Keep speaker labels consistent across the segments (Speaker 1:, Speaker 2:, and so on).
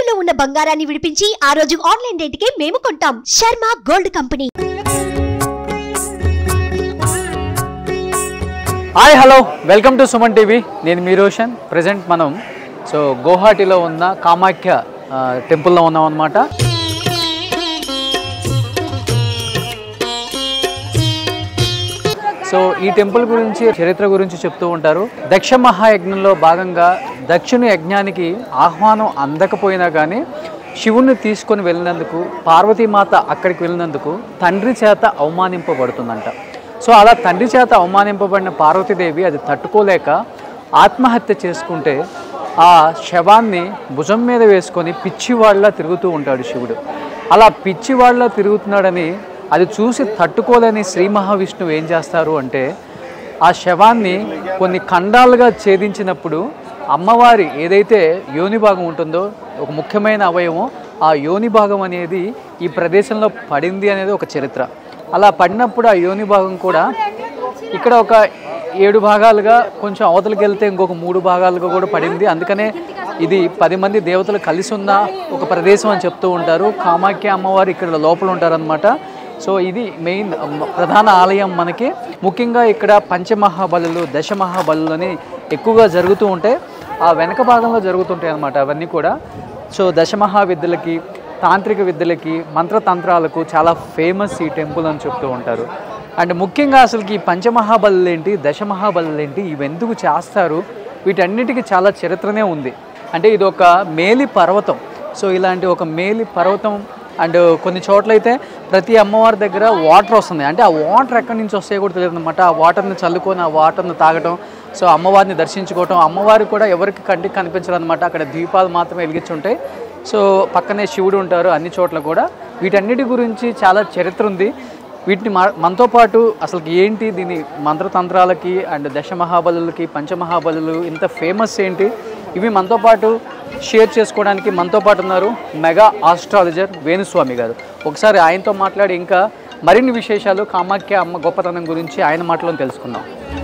Speaker 1: తాకట్టులో ఉన్న బంగారాన్ని విడిపించి ఆ రోజు ఆన్లైన్ రేటుకే మేము కొంటాం Sharma gold company
Speaker 2: hi hello welcome to Suman TV నేను మీ రోషన్ ప్రజెంట్ మనం సో గౌహాటిలో ఉన్న కామాఖ్య ఆ, టెంపుల్లో ఉన్నాం అనమాట సో ఈ టెంపుల్ గురించి చరిత్ర గురించి చెప్తూ ఉంటారు దక్ష మహాయజ్ఞంలో భాగంగా దక్షిణ యజ్ఞానికి ఆహ్వానం అందకపోయినా కానీ శివుణ్ణి తీసుకొని వెళ్ళినందుకు పార్వతీమాత అక్కడికి వెళ్ళినందుకు తండ్రి చేత అవమానింపబడుతుందంట సో అలా తండ్రి చేత అవమానింపబడిన పార్వతీదేవి అది తట్టుకోలేక ఆత్మహత్య చేసుకుంటే ఆ శవాన్ని భుజం మీద వేసుకొని పిచ్చివాళ్ళ తిరుగుతూ ఉంటాడు శివుడు అలా పిచ్చివాళ్ళ తిరుగుతున్నాడని అది చూసి తట్టుకోలేని శ్రీ మహావిష్ణువు ఏం చేస్తారు అంటే ఆ శవాన్ని కొన్ని ఖండాలుగా ఛేదించినప్పుడు అమ్మవారి ఏదైతే యోని భాగం ఉంటుందో ఒక ముఖ్యమైన అవయవం ఆ యోని భాగం అనేది ఈ ప్రదేశంలో పడింది అనేది ఒక చరిత్ర అలా పడినప్పుడు ఆ యోని భాగం కూడా ఇక్కడ ఒక ఏడు భాగాలుగా కొంచెం అవతలకి వెళ్తే ఇంకొక మూడు భాగాలుగా కూడా పడింది అందుకనే ఇది పది మంది దేవతలు కలిసి ఉన్న ఒక ప్రదేశం అని చెప్తూ ఉంటారు కామాఖ్య అమ్మవారు ఇక్కడ లోపల ఉంటారనమాట సో ఇది మెయిన్ మ- ప్రధాన ఆలయం మనకి ముఖ్యంగా ఇక్కడ పంచమహాబలులు దశమహాబలులు అని ఎక్కువగా జరుగుతూ ఉంటాయి ఆ వెనక భాగంలో జరుగుతుంటాయి అన్నమాట అవన్నీ కూడా సో దశమహా విద్యలకి తాంత్రిక విద్యలకి మంత్రతంత్రాలకు చాలా ఫేమస్ ఈ టెంపుల్ అని చెప్తూ ఉంటారు అండ్ ముఖ్యంగా అసలుకి ఈ పంచమహాబలులు ఏంటి దశమహాబలులు ఏంటి ఇవి ఎందుకు చేస్తారు వీటన్నిటికీ చాలా చరిత్రనే ఉంది అంటే ఇది ఒక మేలి పర్వతం సో ఇలాంటి ఒక మేలి పర్వతం అండ్ కొన్ని చోట్లయితే ప్రతి అమ్మవారి దగ్గర వాటర్ వస్తుంది అంటే ఆ వాటర్ ఎక్కడి నుంచి వస్తాయో కూడా తెలియదు అనమాట ఆ వాటర్ని చల్లుకొని ఆ వాటర్ని తాగటం సో అమ్మవారిని దర్శించుకోవటం అమ్మవారి కూడా ఎవరికి కంటికి కనిపించదు అనమాట అక్కడ దీపాలు మాత్రమే వెలిగించుంటాయి సో పక్కనే శివుడు ఉంటారు అన్ని చోట్ల కూడా వీటన్నిటి గురించి చాలా చరిత్ర ఉంది వీటిని మా మనతో పాటు అసలు ఏంటి దీని మంత్రతంత్రాలకి అండ్ దశమహాబలులకి పంచమహాబలులు ఇంత ఫేమస్ ఏంటి ఇవి మనతో పాటు షేర్ చేసుకోవడానికి మనతో పాటు ఉన్నారు మెగా ఆస్ట్రాలజర్ వేణుస్వామి గారు ఒకసారి ఆయనతో మాట్లాడి ఇంకా మరిన్ని విశేషాలు కామాఖ్య అమ్మ గొప్పతనం గురించి ఆయన మాటలో తెలుసుకుందాం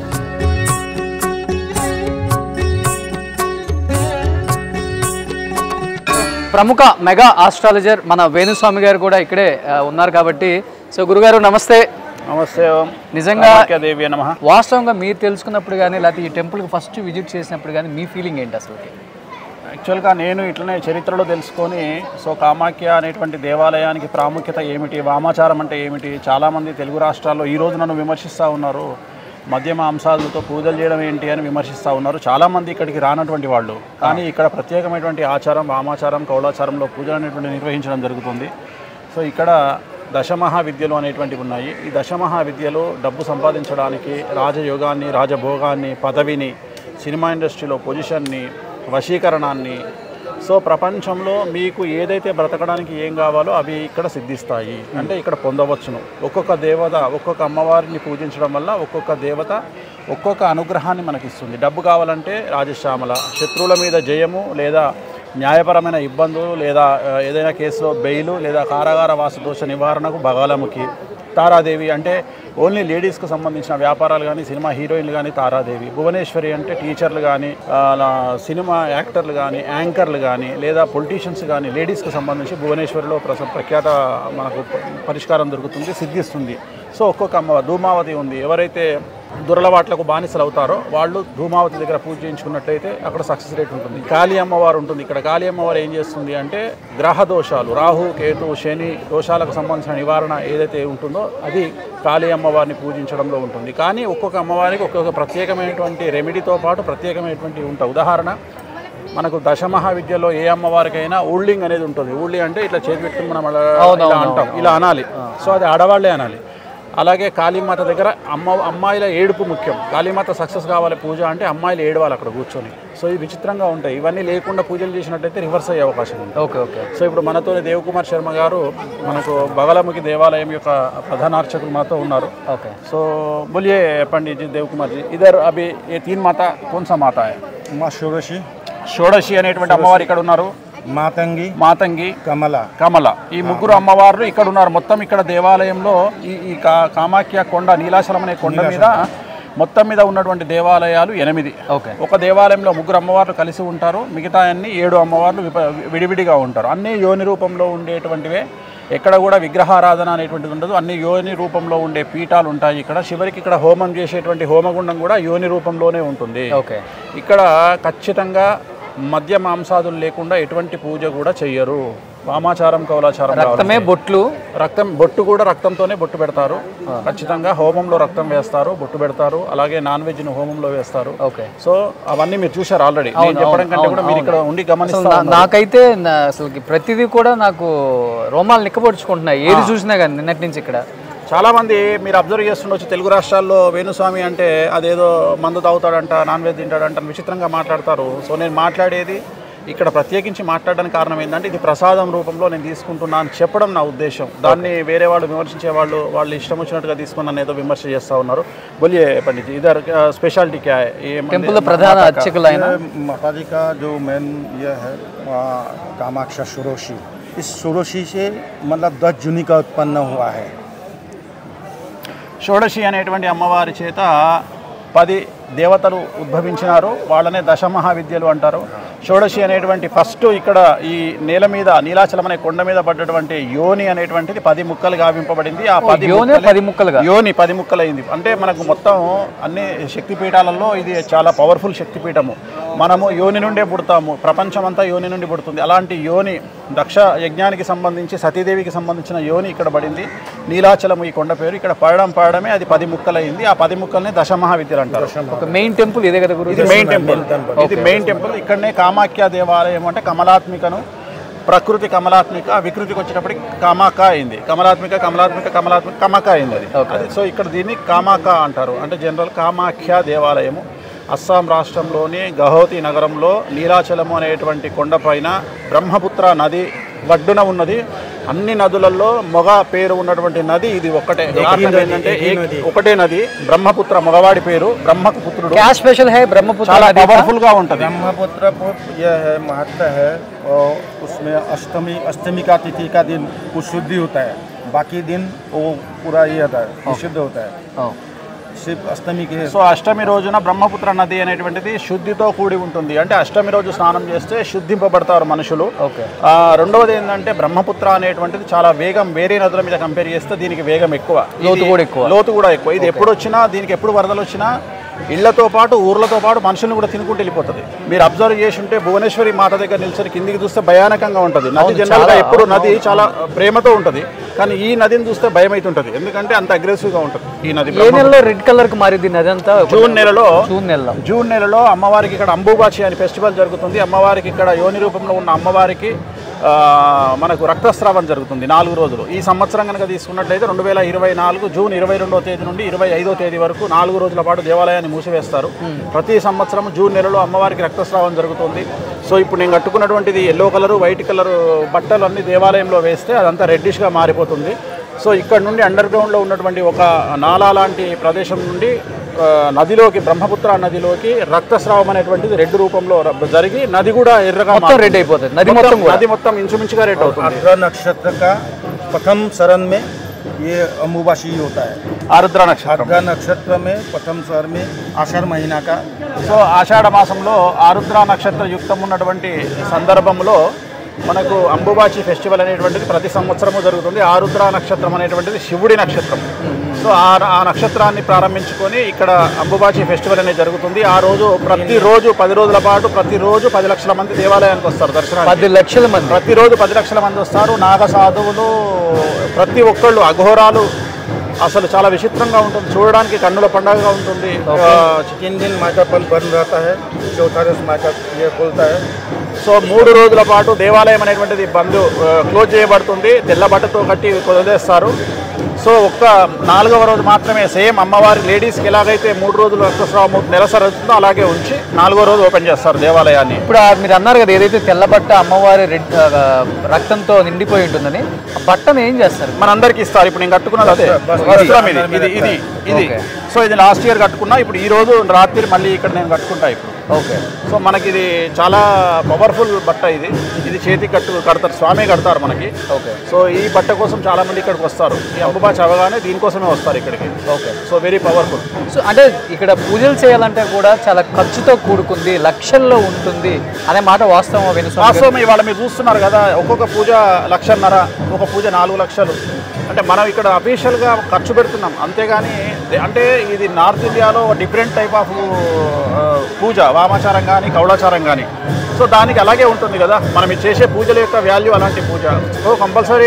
Speaker 2: ప్రముఖ మెగా ఆస్ట్రాలజర్ మన వేణుస్వామి గారు కూడా ఇక్కడే ఆ, ఉన్నారు కాబట్టి సో గురుగారు నమస్తే
Speaker 3: నమస్తే ఓం
Speaker 2: నిజంగా
Speaker 3: దేవి నమ
Speaker 2: వాస్తవంగా మీరు తెలుసుకున్నప్పుడు కానీ లేకపోతే ఈ టెంపుల్కి ఫస్ట్ విజిట్ చేసినప్పుడు కానీ మీ ఫీలింగ్ ఏంటి అసలు
Speaker 3: యాక్చువల్గా నేను ఇట్లనే చరిత్రలో తెలుసుకొని సో కామాఖ్య అనేటువంటి దేవాలయానికి ప్రాముఖ్యత ఏమిటి వామాచారం అంటే ఏమిటి చాలామంది తెలుగు రాష్ట్రాల్లో ఈ రోజు నన్ను విమర్శిస్తూ ఉన్నారు మద్యమ అంశాలతో పూజలు చేయడం ఏంటి అని విమర్శిస్తూ ఉన్నారు చాలామంది ఇక్కడికి రానటువంటి వాళ్ళు కానీ ఇక్కడ ప్రత్యేకమైనటువంటి ఆచారం వామాచారం కౌలాచారంలో పూజలు అనేటువంటి నిర్వహించడం జరుగుతుంది సో ఇక్కడ దశమహా విద్యలు అనేటువంటివి ఉన్నాయి ఈ దశమహా విద్యలు డబ్బు సంపాదించడానికి రాజయోగాన్ని రాజభోగాన్ని పదవిని సినిమా ఇండస్ట్రీలో పొజిషన్ని వశీకరణాన్ని సో ప్రపంచంలో మీకు ఏదైతే బ్రతకడానికి ఏం కావాలో అవి ఇక్కడ సిద్ధిస్తాయి అంటే ఇక్కడ పొందవచ్చును ఒక్కొక్క దేవత ఒక్కొక్క అమ్మవారిని పూజించడం వల్ల ఒక్కొక్క దేవత ఒక్కొక్క అనుగ్రహాన్ని మనకి ఇస్తుంది డబ్బు కావాలంటే రాజశ్యామల శత్రువుల మీద జయము లేదా న్యాయపరమైన ఇబ్బందులు లేదా ఆ, ఏదైనా కేసులో బెయిలు లేదా కారాగార వాస దోష నివారణకు బగాలముఖి తారాదేవి అంటే ఓన్లీ లేడీస్కు సంబంధించిన వ్యాపారాలు కానీ సినిమా హీరోయిన్లు కానీ తారాదేవి భువనేశ్వరి అంటే టీచర్లు కానీ ఆ, లా- సినిమా యాక్టర్లు కానీ యాంకర్లు కానీ లేదా పొలిటీషియన్స్ కానీ లేడీస్కి సంబంధించి భువనేశ్వరిలో ప్రస ప్రఖ్యాత మనకు ప- పరిష్కారం దొరుకుతుంది సిద్ధిస్తుంది సో ఒక్కొక్క అమ్మవారు ధూమావతి ఉంది ఎవరైతే దురలవాట్లకు బానిసలు అవుతారో వాళ్ళు ధూమావతి దగ్గర పూజ చేయించుకున్నట్లయితే అక్కడ సక్సెస్ రేట్ ఉంటుంది కాళీ అమ్మవారు ఉంటుంది ఇక్కడ కాళీ అమ్మవారు ఏం చేస్తుంది అంటే గ్రహ దోషాలు రాహు కేతు శని దోషాలకు సంబంధించిన నివారణ ఏదైతే ఉంటుందో అది కాళీ అమ్మవారిని పూజించడంలో ఉంటుంది కానీ ఒక్కొక్క అమ్మవారికి ఒక్కొక్క ప్రత్యేకమైనటువంటి రెమెడీతో పాటు ప్రత్యేకమైనటువంటి ఉంటాయి ఉదాహరణ మనకు దశమహా విద్యలో ఏ అమ్మవారికైనా ఊళ్ళింగ్ అనేది ఉంటుంది ఊళ్ళి అంటే ఇట్లా చేతి పెట్టుకుని మనం అలా ఇలా అంటాం ఇలా అనాలి సో అది ఆడవాళ్ళే అనాలి అలాగే కాళీమాత దగ్గర అమ్మ అమ్మాయిల ఏడుపు ముఖ్యం కాళీమాత సక్సెస్ కావాలి పూజ అంటే అమ్మాయిలు ఏడవాలి అక్కడ కూర్చొని సో ఇది విచిత్రంగా ఉంటాయి ఇవన్నీ లేకుండా పూజలు చేసినట్టయితే రివర్స్ అయ్యే అవకాశం ఉంది
Speaker 2: ఓకే ఓకే
Speaker 3: సో ఇప్పుడు మనతో దేవకుమార్ శర్మ గారు మనకు బగలముఖి దేవాలయం యొక్క ప్రధాన అర్చకులు మనతో ఉన్నారు
Speaker 2: ఓకే
Speaker 3: సో बोलिए पंडित जी देव कुमार जी इधर अभी ये तीन माता कौन सा माता है
Speaker 4: మా షోడశి
Speaker 3: షోడశి అనేటువంటి అమ్మవారు ఇక్కడ ఉన్నారు
Speaker 4: మాతంగి
Speaker 3: మాతంగి
Speaker 4: కమల
Speaker 3: కమల ఈ ముగ్గురు అమ్మవార్లు ఇక్కడ ఉన్నారు మొత్తం ఇక్కడ దేవాలయంలో ఈ ఈ కా- కామాఖ్య కొండ నీలాచలం అనే కొండ మీద మొత్తం మీద ఉన్నటువంటి దేవాలయాలు ఎనిమిది
Speaker 2: ఓకే
Speaker 3: ఒక దేవాలయంలో ముగ్గురు అమ్మవార్లు కలిసి ఉంటారు మిగతా అన్ని ఏడు అమ్మవార్లు విప- విడివిడిగా ఉంటారు అన్ని యోని రూపంలో ఉండేటువంటివే ఎక్కడ కూడా విగ్రహారాధన అనేటువంటిది ఉండదు అన్ని యోని రూపంలో ఉండే పీఠాలు ఉంటాయి ఇక్కడ చివరికి ఇక్కడ హోమం చేసేటువంటి హోమగుండం కూడా యోని రూపంలోనే ఉంటుంది
Speaker 2: ఓకే
Speaker 3: ఇక్కడ ఖచ్చితంగా మద్య మాంసాదులు లేకుండా ఎటువంటి పూజ కూడా చెయ్యరు వామాచారం కౌలాచారం
Speaker 2: రక్తమే
Speaker 3: కావాలి.
Speaker 2: బొట్లు
Speaker 3: రక్తం బొట్టు కూడా రక్తంతోనే బొట్టు పెడతారు ఖచ్చితంగా హోమంలో రక్తం వేస్తారు బొట్టు పెడతారు అలాగే నాన్ వెజ్ ను హోమంలో వేస్తారు
Speaker 2: ఓకే
Speaker 3: సో అవన్నీ మీరు చూశారు ఆల్రెడీ నేను చెప్పడం కంటే కూడా మీరు ఇక్కడ ఉండి
Speaker 2: అసలు
Speaker 3: గమనిస్తారు
Speaker 2: నా- నాకైతే నా- అసలు ప్రతిదీ కూడా నాకు రోమాలు నిక్కబొడుచుకుంటున్నాయి ఏది చూసినా కానీ నిన్నటి నుంచి ఇక్కడ
Speaker 3: చాలా మంది మీరు అబ్జర్వ్ చేస్తుండొచ్చు తెలుగు రాష్ట్రాల్లో వేణుస్వామి అంటే అదేదో మందు తాగుతాడంట నాన్ వెజ్ తింటాడంట అని విచిత్రంగా మాట్లాడతారు సో నేను మాట్లాడేది ఇక్కడ ప్రత్యేకించి మాట్లాడడానికి కారణం ఏంటంటే ఇది ప్రసాదం రూపంలో నేను తీసుకుంటున్నా అని చెప్పడం నా ఉద్దేశం దాన్ని వేరే వాళ్ళు విమర్శించే వాళ్ళు వాళ్ళు ఇష్టం వచ్చినట్టుగా తీసుకుని నన్ను ఏదో విమర్శ చేస్తూ ఉన్నారు బోలియే పండిత్ ఇదర్ స్పెషాలిటీ క్యా है? ये मंदिर-
Speaker 2: టెంపుల్ ప్రధాన అర్చకులు ఆయన
Speaker 4: माता जी का जो मेन ये है आ, कामाक्षा सुरोशी इस सुरोशी से मतलब दस जूनी का उत्पन्न हुआ है
Speaker 3: షోడశి అనేటువంటి అమ్మవారి చేత పది దేవతలు ఉద్భవించినారు వాళ్ళనే దశమహావిద్యలు అంటారు షోడశి అనేటువంటి ఫస్ట్ ఇక్కడ ఈ నేల మీద నీలాచలం అనే కొండ మీద పడ్డటువంటి యోని అనేటువంటిది పది ముక్కలు గావింపబడింది ఆ పది
Speaker 2: యోనే
Speaker 3: ముక్కలే-
Speaker 2: పది ముక్కలుగా?
Speaker 3: యోని పది ముక్కలైంది అంటే మనకు మొత్తం అన్ని శక్తిపీఠాలలో ఇది చాలా పవర్ఫుల్ శక్తిపీఠము మనము యోని నుండే పుడతాము ప్రపంచం అంతా యోని నుండి పుడుతుంది అలాంటి యోని దక్ష యజ్ఞానికి సంబంధించి సతీదేవికి సంబంధించిన యోని ఇక్కడ పడింది నీలాచలము ఈ కొండ పేరు ఇక్కడ పడడం పడడమే అది పది ముక్కలైంది ఆ పది ముక్కల్ని దశమహావిద్యలు అంటారు
Speaker 2: ఒక మెయిన్ టెంపుల్ ఇదే కదా గురు
Speaker 3: ఇది మెయిన్ టెంపుల్ ఇది మెయిన్ టెంపుల్ ఇక్కడనే కామాఖ్య దేవాలయం అంటే కమలాత్మికను ప్రకృతి కమలాత్మిక వికృతికి వచ్చేటప్పటికి కామాక అయింది కమలాత్మిక కమలాత్మిక కమలాత్మిక కమక అయింది అది అది సో ఇక్కడ దీన్ని కామాక అంటారు అంటే జనరల్ కామాఖ్య దేవాలయము అస్సాం రాష్ట్రంలోని గహౌతి నగరంలో నీలాచలము అనేటువంటి కొండపైన బ్రహ్మపుత్ర నది వడ్డున ఉన్నది అన్ని నదులలో మొగ పేరు ఉన్నటువంటి నది ఇది ఒక్కటే కారణం ఏంటంటే ఏ- ఒకటే నది బ్రహ్మపుత్ర మగవాడి పేరు బ్రహ్మకు పుత్రుడు
Speaker 2: क्या स्पेशल है ब्रह्मपुत्र
Speaker 3: చాలా
Speaker 2: नदी का?
Speaker 3: పవర్ఫుల్ గా ఉంటది
Speaker 4: ब्रह्मपुत्र को यह है महत्व है और उसमें अष्टमी अष्टमी का तिथि का दिन वो शुद्धि होता है बाकी दिन वो पूरा ये होता है विशुद्ध होता है
Speaker 2: ఓ.
Speaker 4: सिर्फ अष्टमी के
Speaker 3: సో అష్టమి రోజున బ్రహ్మపుత్ర నది అనేటువంటిది శుద్ధితో కూడి ఉంటుంది అంటే అష్టమి రోజు స్నానం చేస్తే శుద్ధింపబడతారు మనుషులు
Speaker 2: ఓకే
Speaker 3: ఆ, రెండవది ఏంటంటే బ్రహ్మపుత్ర అనేటువంటిది చాలా వేగం వేరే నదుల మీద కంపేర్ చేస్తే దీనికి వేగం ఎక్కువ
Speaker 2: లోతు
Speaker 3: ఇది-
Speaker 2: కూడా ఎక్కువ.
Speaker 3: లోతు కూడా ఎక్కువ ఇది ఎప్పుడు వచ్చినా దీనికి ఎప్పుడు వరదలు వచ్చినా ఇళ్లతో పాటు ఊర్లతో పాటు మనుషులను కూడా తినుకుంటూ వెళ్ళిపోతుంది మీరు అబ్జర్వ్ చేసి ఉంటే భువనేశ్వరి మాత దగ్గర నిల్చొని కిందికి చూస్తే భయానకంగా ఉంటుంది నది
Speaker 2: అవును,
Speaker 3: జనరల్ గా
Speaker 2: చాలా,
Speaker 3: ఎప్పుడు నది చాలా ప్రేమతో ఉంటుంది కానీ ఈ నదిని చూస్తే భయం అవుతుంటది ఎందుకంటే అంత అగ్రెసివ్ గా ఉంటుంది ఈ నది
Speaker 2: ఏ నెలలో రెడ్ కలర్ కి మారింది నది అంతా
Speaker 3: జూన్ నెలలో
Speaker 2: జూన్ నెలలో
Speaker 3: జూన్ నెలలో అమ్మవారికి ఇక్కడ అంబుబాచి అని ఫెస్టివల్ జరుగుతుంది అమ్మవారికి ఇక్కడ యోని రూపంలో ఉన్న అమ్మవారికి ఆ, మనకు రక్తస్రావం జరుగుతుంది నాలుగు రోజులు ఈ సంవత్సరం కనుక తీసుకున్నట్లయితే రెండు వేల ఇరవై నాలుగు జూన్ ఇరవై రెండవ తేదీ నుండి ఇరవై ఐదో తేదీ వరకు నాలుగు రోజుల పాటు దేవాలయాన్ని మూసివేస్తారు ప్రతి సంవత్సరం జూన్ నెలలో అమ్మవారికి రక్తస్రావం జరుగుతుంది సో ఇప్పుడు నేను కట్టుకున్నటువంటిది ఎల్లో కలరు వైట్ కలరు బట్టలు అన్ని దేవాలయంలో వేస్తే అదంతా రెడ్డిష్గా మారిపోతుంది సో ఇక్కడ నుండి అండర్ గ్రౌండ్లో ఉన్నటువంటి ఒక నాలా లాంటి ప్రదేశం నుండి ఆ, నదిలోకి బ్రహ్మపుత్ర నదిలోకి రక్తస్రావం అనేటువంటిది రెడ్ రూపంలో ర- జరిగి నది కూడా ఎర్రగా
Speaker 2: మొత్తం
Speaker 3: మారుతుంది.
Speaker 2: రెడ్ అయిపోతుంది నది మొత్తం కూడా
Speaker 3: నది మొత్తం ఇంచుమించుగా రెడ్ అవుతుంది
Speaker 4: आर्द्रा नक्षत्र का प्रथम शरण में ये अम्बुबासी होता है
Speaker 3: ఆరుద్ర నక్షత్రం
Speaker 4: आर्द्रा नक्षत्र में प्रथम शरण में आषाढ़ महीना का
Speaker 3: సో ఆషాఢ మాసంలో ఆరుద్ర నక్షత్ర యుక్తం ఉన్నటువంటి సందర్భంలో మనకు అంబుబాచి ఫెస్టివల్ అనేటువంటిది ప్రతి సంవత్సరము జరుగుతుంది ఆరుద్ర నక్షత్రం అనేటువంటిది శివుడి నక్షత్రం సో ఆ ఆ నక్షత్రాన్ని ప్రారంభించుకొని ఇక్కడ అంబుబాచి ఫెస్టివల్ అనేది జరుగుతుంది ఆ రోజు ప్రతిరోజు పది రోజుల పాటు ప్రతిరోజు పది లక్షల మంది దేవాలయానికి వస్తారు దర్శనానికి
Speaker 2: పది లక్షల మంది
Speaker 3: ప్రతిరోజు పది లక్షల మంది వస్తారు నాగ సాధువులు ప్రతి ఒక్కళ్ళు అఘోరాలు అసలు చాలా విచిత్రంగా ఉంటుంది చూడడానికి కన్నుల పండగగా ఉంటుంది ఆ,
Speaker 4: तीन दिन माइकापन बंद रहता है चौथा दिन माइका ये खुलता है
Speaker 3: సో మూడు రోజుల పాటు దేవాలయం అనేటువంటిది బంద్ ఆ, క్లోజ్ చేయబడుతుంది తెల్ల బట్టతో కట్టి వదిలేస్తారు సో ఒక్క నాలుగవ రోజు మాత్రమే సేమ్ అమ్మవారి లేడీస్కి ఎలాగైతే మూడు రోజులు రక్తస్రావం నెలసరి అవుతుందో అలాగే ఉంచి నాలుగో రోజు ఓపెన్ చేస్తారు దేవాలయాన్ని
Speaker 2: ఇప్పుడు ఆ మీరు అన్నారు కదా ఏదైతే తెల్ల బట్ట అమ్మవారి రెడ్ ఆ, రక్తంతో నిండిపోయి ఉంటుందని ఆ బట్టను ఏం చేస్తారు
Speaker 3: మనందరికి ఇస్తారు ఇప్పుడు నేను కట్టుకున్నది అదే వస్త్రం ఇది ఇది ఇది ఇది
Speaker 2: ఓకే.
Speaker 3: సో ఇది లాస్ట్ ఇయర్ కట్టుకున్నా ఇప్పుడు ఈ రోజు రాత్రి మళ్ళీ ఇక్కడ నేను కట్టుకుంటా ఇప్పుడు
Speaker 2: ఓకే
Speaker 3: సో మనకి ఇది చాలా పవర్ఫుల్ బట్ట ఇది ఇది చేతి కట్టు కడతారు స్వామి కడతారు మనకి
Speaker 2: ఓకే
Speaker 3: సో ఈ బట్ట కోసం చాలా మంది ఇక్కడికి వస్తారు ఈ అంబుబాచి అవగానే దీనికోసమే వస్తారు ఇక్కడికి
Speaker 2: okay
Speaker 3: so very powerful
Speaker 2: so అంటే ఇక్కడ పూజలు చేయాలంటే కూడా చాలా ఖర్చుతో కూడుకుంది లక్షల్లో ఉంటుంది అనే మాట వాస్తవం వినుస్వామి గారు?
Speaker 3: వాస్తవం ఇవాళ మీరు చూస్తున్నారు కదా ఒక్కొక్క పూజ లక్షన్నర ఒక పూజ నాలుగు లక్షలు అంటే మనం ఇక్కడ అఫీషియల్గా ఖర్చు పెడుతున్నాం అంతేగాని అంటే ఇది నార్త్ ఇండియాలో డిఫరెంట్ టైప్ ఆఫ్ పూజ వామాచారం కానీ కౌళాచారం కానీ సో దానికి అలాగే ఉంటుంది కదా మనం ఇది చేసే పూజల యొక్క వాల్యూ అలాంటి పూజ సో కంపల్సరీ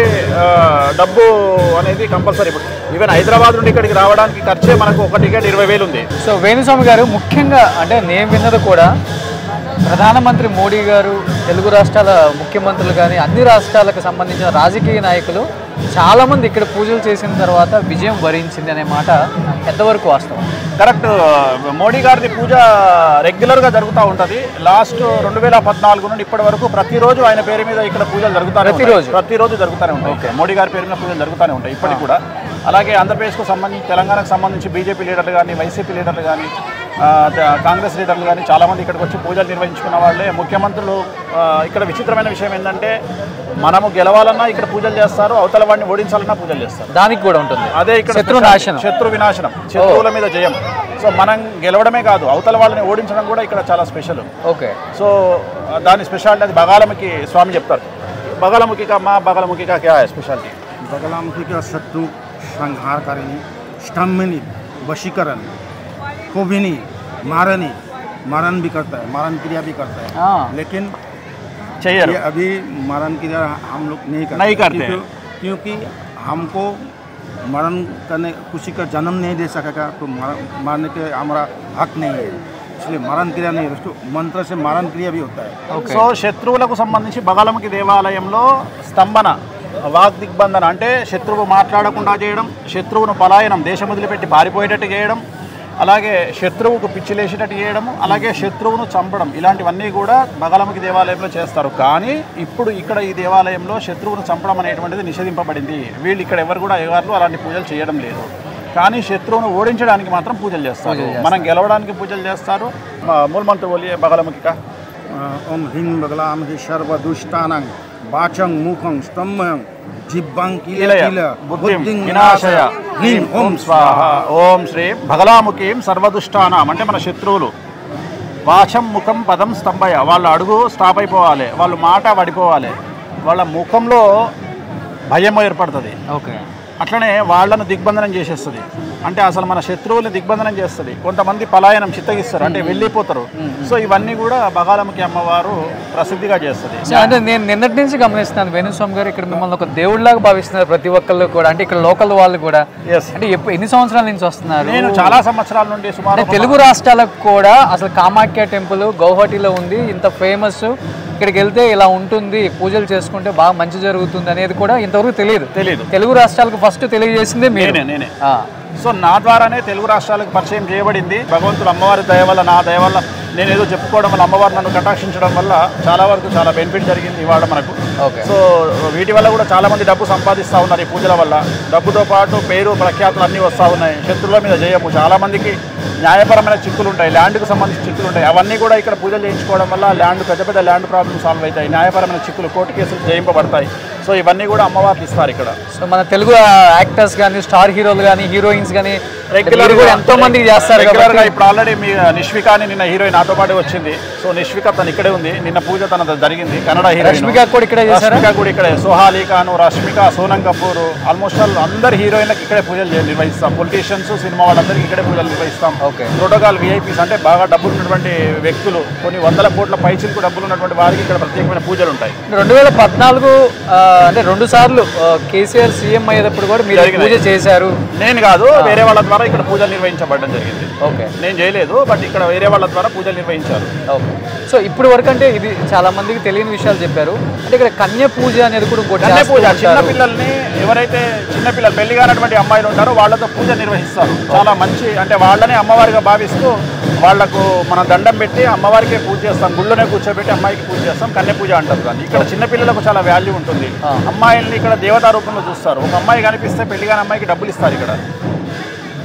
Speaker 3: డబ్బు అనేది కంపల్సరీ ఈవెన్ హైదరాబాద్ నుండి ఇక్కడికి రావడానికి ఖర్చే మనకు ఒక టికెట్ ఇరవై వేలు ఉంది
Speaker 2: సో వేణుస్వామి గారు ముఖ్యంగా అంటే నేను విన్నది కూడా ప్రధానమంత్రి మోడీ గారు తెలుగు రాష్ట్రాల ముఖ్యమంత్రులు కానీ అన్ని రాష్ట్రాలకు సంబంధించిన రాజకీయ నాయకులు చాలామంది ఇక్కడ పూజలు చేసిన తర్వాత విజయం వరించింది అనే మాట ఎంతవరకు వాస్తవం
Speaker 3: కరెక్ట్ మోడీ గారిది పూజ రెగ్యులర్గా జరుగుతూ ఉంటుంది లాస్ట్ రెండు వేల పద్నాలుగు నుండి ఇప్పటి వరకు ప్రతిరోజు ఆయన పేరు మీద ఇక్కడ పూజలు జరుగుతానే ఉంటాయి.
Speaker 2: ప్రతిరోజు?
Speaker 3: ప్రతిరోజు జరుగుతూనే ఉంటాయి మోడీ గారి పేరు మీద పూజలు జరుగుతూనే ఉంటాయి ఇప్పటికి కూడా అలాగే ఆంధ్రప్రదేశ్కు సంబంధించి తెలంగాణకు సంబంధించి బీజేపీ లీడర్లు కానీ వైసీపీ లీడర్లు కానీ ఆ, త- కాంగ్రెస్ లీడర్లు కానీ చాలామంది ఇక్కడికి వచ్చి పూజలు నిర్వహించుకున్న వాళ్ళే ముఖ్యమంత్రులు ఆ, ఇక్కడ విచిత్రమైన విషయం ఏంటంటే మనము గెలవాలన్నా ఇక్కడ పూజలు చేస్తారు అవతల వాడిని ఓడించాలన్నా పూజలు చేస్తారు
Speaker 2: దానికి కూడా ఉంటుంది
Speaker 3: అదే ఇక్కడ
Speaker 2: శత్రు
Speaker 3: స్పెషల్.
Speaker 2: నాశనం
Speaker 3: శత్రు వినాశనం శత్రువుల మీద జయం సో మనం గెలవడమే కాదు అవతల వాళ్ళని ఓడించడం కూడా ఇక్కడ చాలా స్పెషల్
Speaker 2: ఓకే
Speaker 3: సో దాని స్పెషాలిటీ అది బగాలముఖి స్వామి చెప్తారు బగాలముఖి కా మా బగాలముఖి కా క్యా స్పెషాలిటీ
Speaker 4: बगलामुखी का शत्रु संहारकारिणी स्तंभनी वशीकरण कोभिनी मारनी मारन भी करता है मारन क्रिया भी करता है
Speaker 2: हाँ।
Speaker 4: लेकिन
Speaker 3: చెయ్యరు
Speaker 4: ये अभी मारन क्रिया हम लोग नहीं करते
Speaker 3: नहीं करते
Speaker 4: क्योंकि, क्योंकि हमको मरण करने किसी का जन्म नहीं दे सकेगा तो मार, मारने के हमारा हक नहीं है इसलिए मरण क्रिया नहीं उसको मंत्र से मरण क्रिया भी होता है
Speaker 2: ఓకే
Speaker 3: సో శత్రువులకు సంబంధించి బగలముఖి దేవాలయంలో స్తంభన వాగ్ దిగ్బంధన అంటే శత్రువు మాట్లాడకుండా చేయడం శత్రువును పలాయనం దేశం వదిలిపెట్టి పారిపోయేటట్టు చేయడం అలాగే శత్రువుకు పిచ్చిలేసేటట్టు చేయడం అలాగే శత్రువును చంపడం ఇలాంటివన్నీ కూడా బగలముఖి దేవాలయంలో చేస్తారు కానీ ఇప్పుడు ఇక్కడ ఈ దేవాలయంలో శత్రువును చంపడం అనేటువంటిది నిషేధింపబడింది వీళ్ళు ఇక్కడ ఎవరు కూడా అయ్యగారులు అలాంటి పూజలు చేయడం లేదు కానీ శత్రువును ఓడించడానికి మాత్రం పూజలు చేస్తారు మనం గెలవడానికి పూజలు చేస్తారు మూలమంత్రి బోలియే బగలముఖిక
Speaker 4: ओम ह्रीं बगलाम हि सर्वदुष्टानां वाचं मुखं स्तम्भं जिह्वां
Speaker 3: ఇలయ
Speaker 4: किल
Speaker 3: బుద్ధిం
Speaker 4: बुद्धिं
Speaker 3: వినాశయ
Speaker 4: హ్రీం ఓం
Speaker 3: స్వాహ ఓం శ్రీ భగలాముఖీం సర్వదుష్టానాం అంటే మన శత్రువులు వాచం ముఖం పదం స్తంభయ వాళ్ళ అడుగు స్టాప్ అయిపోవాలి వాళ్ళ మాట పడిపోవాలి వాళ్ళ ముఖంలో భయం ఏర్పడుతుంది
Speaker 2: ఓకే
Speaker 3: అట్లనే వాళ్ళను దిగ్బంధనం చేసేస్తుంది అంటే అసలు మన శత్రువుల్ని దిగ్బంధనం చేస్తుంది కొంతమంది పలాయనం చిత్తగిస్తారు అంటే వెళ్ళిపోతారు సో ఇవన్నీ కూడా బగాలముఖి అమ్మవారు ప్రసిద్ధిగా చేస్తుంది
Speaker 2: సో అంటే నేను నిన్నటి నుంచి గమనిస్తున్నాను వేణుస్వామి గారు ఇక్కడ మిమ్మల్ని ఒక దేవుడిలాగా భావిస్తున్నారు ప్రతి ఒక్కళ్ళు కూడా అంటే ఇక్కడ లోకల్ వాళ్ళు కూడా
Speaker 3: Yes.
Speaker 2: అంటే ఎప్పు- ఎన్ని సంవత్సరాల నుంచి వస్తున్నారు
Speaker 3: నేను చాలా సంవత్సరాల నుండి సుమారు
Speaker 2: అంటే
Speaker 3: ఒక
Speaker 2: తెలుగు రాష్ట్రాలకు కూడా అసలు కామాఖ్య టెంపుల్ గౌహటిలో ఉంది ఇంత ఫేమస్ ఇక్కడికి వెళ్తే ఇలా ఉంటుంది పూజలు చేసుకుంటే బాగా మంచి జరుగుతుంది అనేది కూడా ఇంతవరకు తెలియదు
Speaker 3: తెలీదు.
Speaker 2: తెలుగు రాష్ట్రాలకు ఫస్ట్ తెలియజేసిందే మీరు
Speaker 3: నేనే నేనే
Speaker 2: ఆ,
Speaker 3: సో నా ద్వారానే తెలుగు రాష్ట్రాలకు పరిచయం చేయబడింది భగవంతుడు అమ్మవారి దయ వల్ల నా దయ వల్ల నేను ఏదో చెప్పుకోవడం వల్ల అమ్మవారు నన్ను కటాక్షించడం వల్ల చాలా వరకు చాలా బెనిఫిట్ జరిగింది ఇవాళ మనకు
Speaker 2: ఓకే
Speaker 3: సో వీటి వల్ల కూడా చాలా మంది డబ్బు సంపాదిస్తూ ఉన్నారు ఈ పూజల వల్ల డబ్బుతో పాటు పేరు ప్రఖ్యాతులు అన్నీ వస్తూ ఉన్నాయి శత్రువుల మీద జయము చాలా మందికి న్యాయపరమైన చిక్కులు ఉంటాయి ల్యాండ్కి సంబంధించిన చిక్కులు ఉంటాయి అవన్నీ కూడా ఇక్కడ పూజలు చేయించుకోవడం వల్ల ల్యాండ్ పెద్ద పెద్ద ల్యాండ్ ప్రాబ్లమ్ సాల్వ్ అవుతాయి న్యాయపరమైన చిక్కులు కోర్టు కేసులు జయింపబడతాయి సో ఇవన్నీ కూడా అమ్మవారు ఇస్తారు ఇక్కడ
Speaker 2: సో మన తెలుగు యాక్టర్స్ కానీ స్టార్ హీరోలు కానీ హీరోయిన్స్ కానీ
Speaker 3: రెగ్యులర్
Speaker 2: కూడా ఎంతో మందికి చేస్తారు
Speaker 3: రెగ్యులర్ గా
Speaker 2: కాబట్టి
Speaker 3: ఇప్పుడు ఆల్రెడీ మీ నిష్విక అని నిన్న హీరోయిన్ నాతో పాటు వచ్చింది సో నిష్విక తను ఇక్కడే ఉంది నిన్న పూజ తన జరిగింది కన్నడ హీరోయిన్
Speaker 2: రష్మిక కూడా ఇక్కడే చేశారా?
Speaker 3: రష్మిక కూడా ఇక్కడే సోహాలి ఖాన్ రష్మిక సోనం కపూర్ ఆల్మోస్ట్ ఆల్ అందరు హీరోయిన్లకు ఇక్కడే పూజలు చే- నిర్వహిస్తాం పొలిటీషియన్స్ సినిమా వాళ్ళందరికీ ఇక్కడే పూజలు నిర్వహిస్తాం
Speaker 2: Okay.
Speaker 3: ప్రోటోకాల్ విఐపీస్ అంటే బాగా డబ్బులు ఉన్నటువంటి వ్యక్తులు కొన్ని వందల కోట్ల పైచిలకు డబ్బులు ఉన్నటువంటి వారికి ఇక్కడ ప్రత్యేకమైన పూజలు ఉంటాయి
Speaker 2: రెండు వేల పద్నాలుగు ఆ, అంటే రెండు సార్లు ఆ, కేసీఆర్ సీఎం అయ్యేటప్పుడు కూడా మీరు
Speaker 3: జరిగినాయి.
Speaker 2: పూజ చేశారు
Speaker 3: నేను కాదు వేరే వాళ్ళ ద్వారా ఇక్కడ పూజలు నిర్వహించబడడం జరిగింది
Speaker 2: ఓకే
Speaker 3: నేను చేయలేదు బట్ ఇక్కడ వేరే వాళ్ళ ద్వారా పూజలు నిర్వహించారు
Speaker 2: ఓకే సో ఇప్పుడు వరకు అంటే ఇది చాలా మందికి తెలియని విషయాలు చెప్పారు అంటే ఇక్కడ కన్య పూజ అనేది కూడా ఇంకోటి
Speaker 3: కన్య
Speaker 2: చేస్తూ
Speaker 3: పూజ చిన్న
Speaker 2: ఉంటారు.
Speaker 3: పిల్లల్ని ఎవరైతే చిన్న పిల్లలు పెళ్లి కానటువంటి అమ్మాయిలు ఉంటారో వాళ్ళతో పూజ నిర్వహిస్తారు చాలా మంచి అంటే వాళ్ళని అమ్మవారిగా భావిస్తూ వాళ్లకు మనం దండం పెట్టి అమ్మవారికే పూజ చేస్తాం గుళ్ళోనే కూర్చోబెట్టి అమ్మాయికి పూజ చేస్తాం కన్య పూజ అంటారు దాన్ని ఇక్కడ చిన్న పిల్లలకు చాలా వాల్యూ ఉంటుంది అమ్మాయిల్ని ఇక్కడ దేవతా రూపంలో చూస్తారు ఒక అమ్మాయి కనిపిస్తే పెళ్లి కాని అమ్మాయికి డబ్బులు ఇస్తారు ఇక్కడ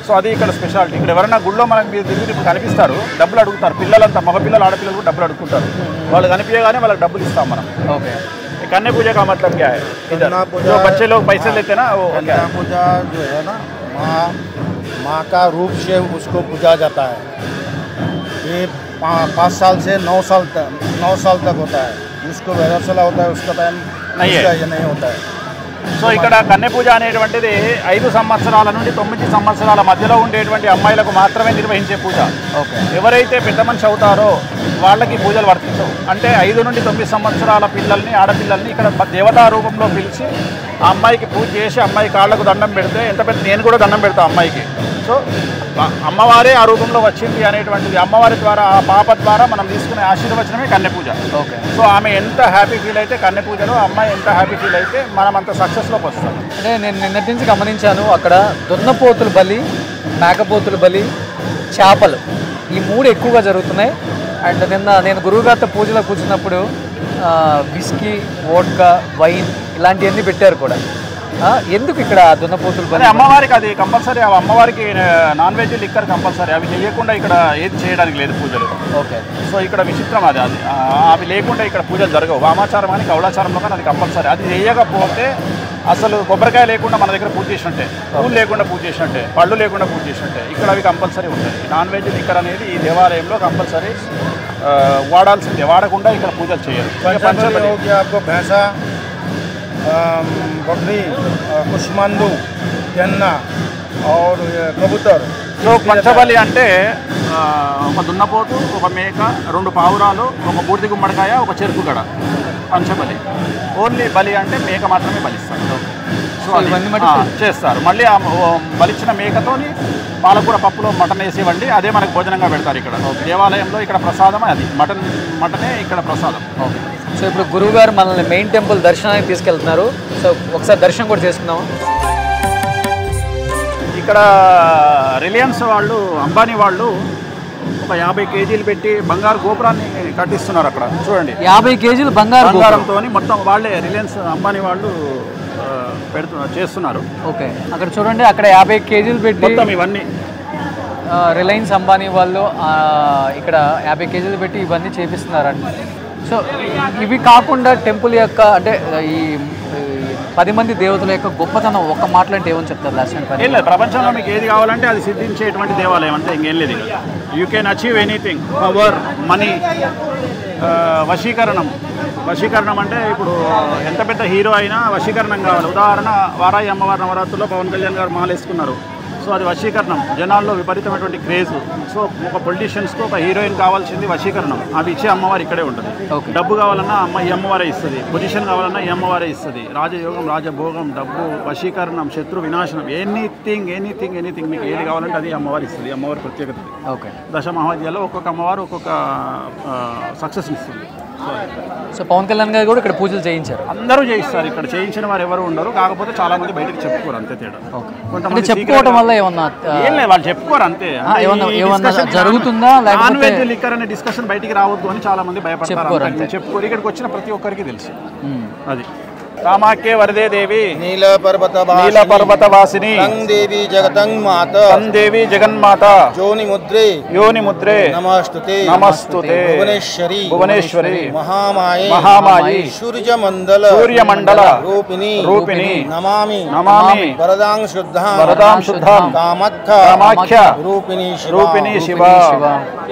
Speaker 3: సో అది ఇక్కడ స్పెషాలిటీ ఇక్కడ ఎవరైనా గుళ్ళో మనకి మీరు తిరిగి ఇప్పుడు కనిపిస్తారు డబ్బులు అడుగుతారు పిల్లలంతా మగపిల్లలు ఆడపిల్లలు కూడా డబ్బులు అడుగుతుంటారు వాళ్ళు కనిపించగానే వాళ్ళకి డబ్బులు ఇస్తాం మనం
Speaker 2: ఓకే
Speaker 3: कन्या पूजा का मतलब क्या है इधर
Speaker 4: कन्या पूजा-
Speaker 3: जो बच्चे लोग पैसे लेते हैं ना वो क्या
Speaker 4: कन्या
Speaker 3: है?
Speaker 4: पूजा जो है ना माँ माँ का रूप से उसको पूजा जाता है ये पा- पाँच साल से नौ साल तक नौ साल तक होता है जिसको वैरसला होता है उसका टाइम
Speaker 3: नहीं है।
Speaker 4: उसका ये नहीं होता है
Speaker 3: సో ఇక్కడ కన్య పూజ అనేటువంటిది ఐదు సంవత్సరాల నుండి తొమ్మిది సంవత్సరాల మధ్యలో ఉండేటువంటి అమ్మాయిలకు మాత్రమే నిర్వహించే పూజ
Speaker 2: ఓకే
Speaker 3: ఎవరైతే పెద్ద మనిషి అవుతారో వాళ్ళకి పూజలు వర్తించవు అంటే ఐదు నుండి తొమ్మిది సంవత్సరాల పిల్లల్ని ఆడపిల్లల్ని ఇక్కడ దేవతా రూపంలో పిలిచి ఆ అమ్మాయికి పూజ చేసి అమ్మాయి కాళ్ళకు దండం పెడితే ఎంత పెద్ద నేను కూడా దండం పెడతా అమ్మాయికి సో ఆ- అమ్మవారే ఆ రూపంలో వచ్చింది అనేటువంటిది అమ్మవారి ద్వారా ఆ పాప ద్వారా మనం తీసుకునే ఆశీర్వచనమే కన్య పూజ
Speaker 2: ఓకే
Speaker 3: సో ఆమె ఎంత హ్యాపీ ఫీల్ అయితే కన్య పూజలో అమ్మాయి ఎంత హ్యాపీ ఫీల్ అయితే మనం అంత సక్సెస్లోకి వస్తాం
Speaker 2: అంటే నేను నిన్నటి నుంచి గమనించాను అక్కడ దున్నపోతుల బలి మేకపోతుల బలి చేపలు ఈ మూడు ఎక్కువగా జరుగుతున్నాయి అండ్ నిన్న నేను గురువుగారితో పూజలో కూర్చున్నప్పుడు విస్కీ వోడ్కా వైన్ ఇలాంటివన్నీ పెట్టారు కూడా ఆ, ఎందుకు ఇక్కడ దున్నపోతుల
Speaker 3: అదే
Speaker 2: బలి
Speaker 3: అమ్మవారికి అది కంపల్సరీ అవి అమ్మవారికి నాన్ వెజ్ లిక్కర్ కంపల్సరీ అవి చేయకుండా ఇక్కడ ఏది చేయడానికి లేదు పూజలు
Speaker 2: ఓకే
Speaker 3: సో ఇక్కడ విచిత్రం అది అది ఆ, అవి లేకుండా ఇక్కడ పూజలు జరగవు వామాచారం అని కౌలాచారంలో కానీ అది కంపల్సరీ అది చేయకపోతే అసలు కొబ్బరికాయ లేకుండా మన దగ్గర పూజ చేసినట్టే పూలు లేకుండా పూజ చేసినట్టే పళ్ళు లేకుండా పూజ చేసినట్టే ఇక్కడ అవి కంపల్సరీ ఉంటాయి నాన్ వెజ్ లిక్కర్ అనేది ఈ దేవాలయంలో కంపల్సరీ వాడాల్సిందే వాడకుండా ఇక్కడ పూజలు చేయరు ఇక
Speaker 4: पंचबली
Speaker 3: పంచబలి
Speaker 4: हो गया आपको भैंसा अम, बकरी अ, कुष्मांडू गन्ना और ये कबूतर
Speaker 3: సో పంచబలి అంటే ఆ, ఒక దున్నపోతు ఒక మేక రెండు పావురాలు ఒక బూడిద గుమ్మడికాయ ఒక చెరుకు గడ పంచబలి ఓన్లీ బలి అంటే మేక మాత్రమే బలిస్తారు సో
Speaker 2: సో
Speaker 3: అది,
Speaker 2: ఇవన్నీ మటుకు
Speaker 3: ఆ, చేస్తారు మళ్ళీ ఆ ఓ బలిచ్చిన మేకతోని పాలకూర పప్పులో మటన్ వేసి ఇవ్వండి అదే మనకు భోజనంగా పెడతారు ఇక్కడ దేవాలయంలో ఇక్కడ ప్రసాదం అది మటన్ మటనే ఇక్కడ ప్రసాదం
Speaker 2: ఓకే సో ఇప్పుడు గురువు గారు మనల్ని మెయిన్ టెంపుల్ దర్శనానికి తీసుకెళ్తున్నారు సో ఒకసారి దర్శనం కూడా చేసుకుందాము
Speaker 3: ఇక్కడ రిలయన్స్ వాళ్ళు అంబానీ వాళ్ళు ఒక యాభై కేజీలు పెట్టి బంగారు గోపురాన్ని కట్టిస్తున్నారు అక్కడ చూడండి
Speaker 2: యాభై కేజీలు బంగారు గోపురం.
Speaker 3: బంగారంతో మొత్తం వాళ్ళే రిలయన్స్ అంబానీ వాళ్ళు ఆ, పెడుతు చేస్తున్నారు
Speaker 2: ఓకే అక్కడ చూడండి అక్కడ యాభై కేజీలు పెట్టి
Speaker 3: మొత్తం ఇవన్నీ
Speaker 2: ఆ, రిలయన్స్ అంబానీ వాళ్ళు ఆ, ఇక్కడ యాభై కేజీలు పెట్టి ఇవన్నీ చేపిస్తున్నారంట సో ఇవి కాకుండా టెంపుల్ యొక్క అంటే ఈ ఈ పది మంది దేవతల యొక్క గొప్పతనం ఒక్క మాటలు అంటే ఏమని చెప్తారు లాస్ట్ టైం
Speaker 3: ఏం లేదు ప్రపంచంలో మీకు ఏది కావాలంటే అది సిద్ధించేటువంటి దేవాలయం అంతే ఇంకేం లేదు ఇక you can achieve anything power money వశీకరణం వశీకరణం అంటే ఇప్పుడు ఎంత పెద్ద హీరో అయినా వశీకరణం కావాలి ఉదాహరణ వారాయి అమ్మవారి నవరాత్రుల్లో పవన్ కళ్యాణ్ గారు మాలేసుకున్నారు సో అది వశీకరణం జనాల్లో విపరీతమైనటువంటి క్రేజ్ సో ఒక పొలిటీషియన్స్కి ఒక హీరోయిన్ కావాల్సింది వశీకరణం అవి ఇచ్చే అమ్మవారు ఇక్కడే ఉంటుంది
Speaker 2: Okay.
Speaker 3: డబ్బు కావాలన్నా అమ్మ ఈ అమ్మవారే ఇస్తుంది పొజిషన్ కావాలన్నా ఈ అమ్మవారే ఇస్తుంది రాజయోగం రాజభోగం డబ్బు వశీకరణం శత్రు వినాశనం ఎనీథింగ్ ఎనీథింగ్ ఎనీథింగ్ మీకు ఏది కావాలంటే అది అమ్మవారు ఇస్తుంది అమ్మవారి ప్రత్యేకత ఇది.
Speaker 2: ఓకే
Speaker 3: దశ మహావిద్యాల్లో ఒక్కొక్క అమ్మవారు ఒక్కొక్క సక్సెస్ ఇస్తుంది సో
Speaker 2: సో పవన్ కళ్యాణ్ గారు కూడా ఇక్కడ పూజలు చేయించారు
Speaker 3: అందరూ చేయిస్తారు ఇక్కడ చేయించిన వారు ఎవరు ఉండరు కాకపోతే చాలా మంది బయటకు చెప్పుకోరు అంతే తేడా
Speaker 2: ఓకే అంటే
Speaker 3: కొంతమంది
Speaker 2: చెప్పుకోవడం వల్ల ఏమన్నా ఆ,
Speaker 3: ఏం లేదు వాళ్ళు చెప్పుకోరు అంతే
Speaker 2: ఆ, ఏమన్నా- ఏమన్నా జరుగుతుందా?
Speaker 3: నాన్
Speaker 2: లేకపోతే-
Speaker 3: వెజ్ లిక్కర్ అనే డిస్కషన్ బయటికి రావద్దు అని చాలా మంది భయపడతారు
Speaker 2: చెప్పుకోరు
Speaker 3: అంతే.
Speaker 2: అంతే.
Speaker 3: చెప్పుకోరు ఇక్కడికి వచ్చిన ప్రతి ఒక్కరికి తెలుసు
Speaker 2: మ్మ్.
Speaker 3: అది కామాఖ్యే వరదే దేవి
Speaker 4: नील पर्वत
Speaker 3: నీల పర్వత వాసిని
Speaker 4: रंग देवी जगतंग मात
Speaker 3: దేవి జగన్మాత
Speaker 4: जोनि मुद्रे
Speaker 3: యోని ముద్రే
Speaker 4: नमस्तुते
Speaker 3: నమస్తుతే
Speaker 4: भुवनेश्वरी
Speaker 3: భువనేశ్వరి
Speaker 4: महामाये
Speaker 3: మహామాయి
Speaker 4: सूर्य मंडल
Speaker 3: సూర్యమండల
Speaker 4: रूपिणी
Speaker 3: రూపిణి
Speaker 4: नमामि
Speaker 3: నమామి
Speaker 4: वरदां शुद्धां
Speaker 3: వరదాం శుద్ధాం
Speaker 4: कामत्थ
Speaker 3: కామాఖ్య
Speaker 4: रूपिणी शिवा
Speaker 3: రూపిణి శివ
Speaker 2: శివ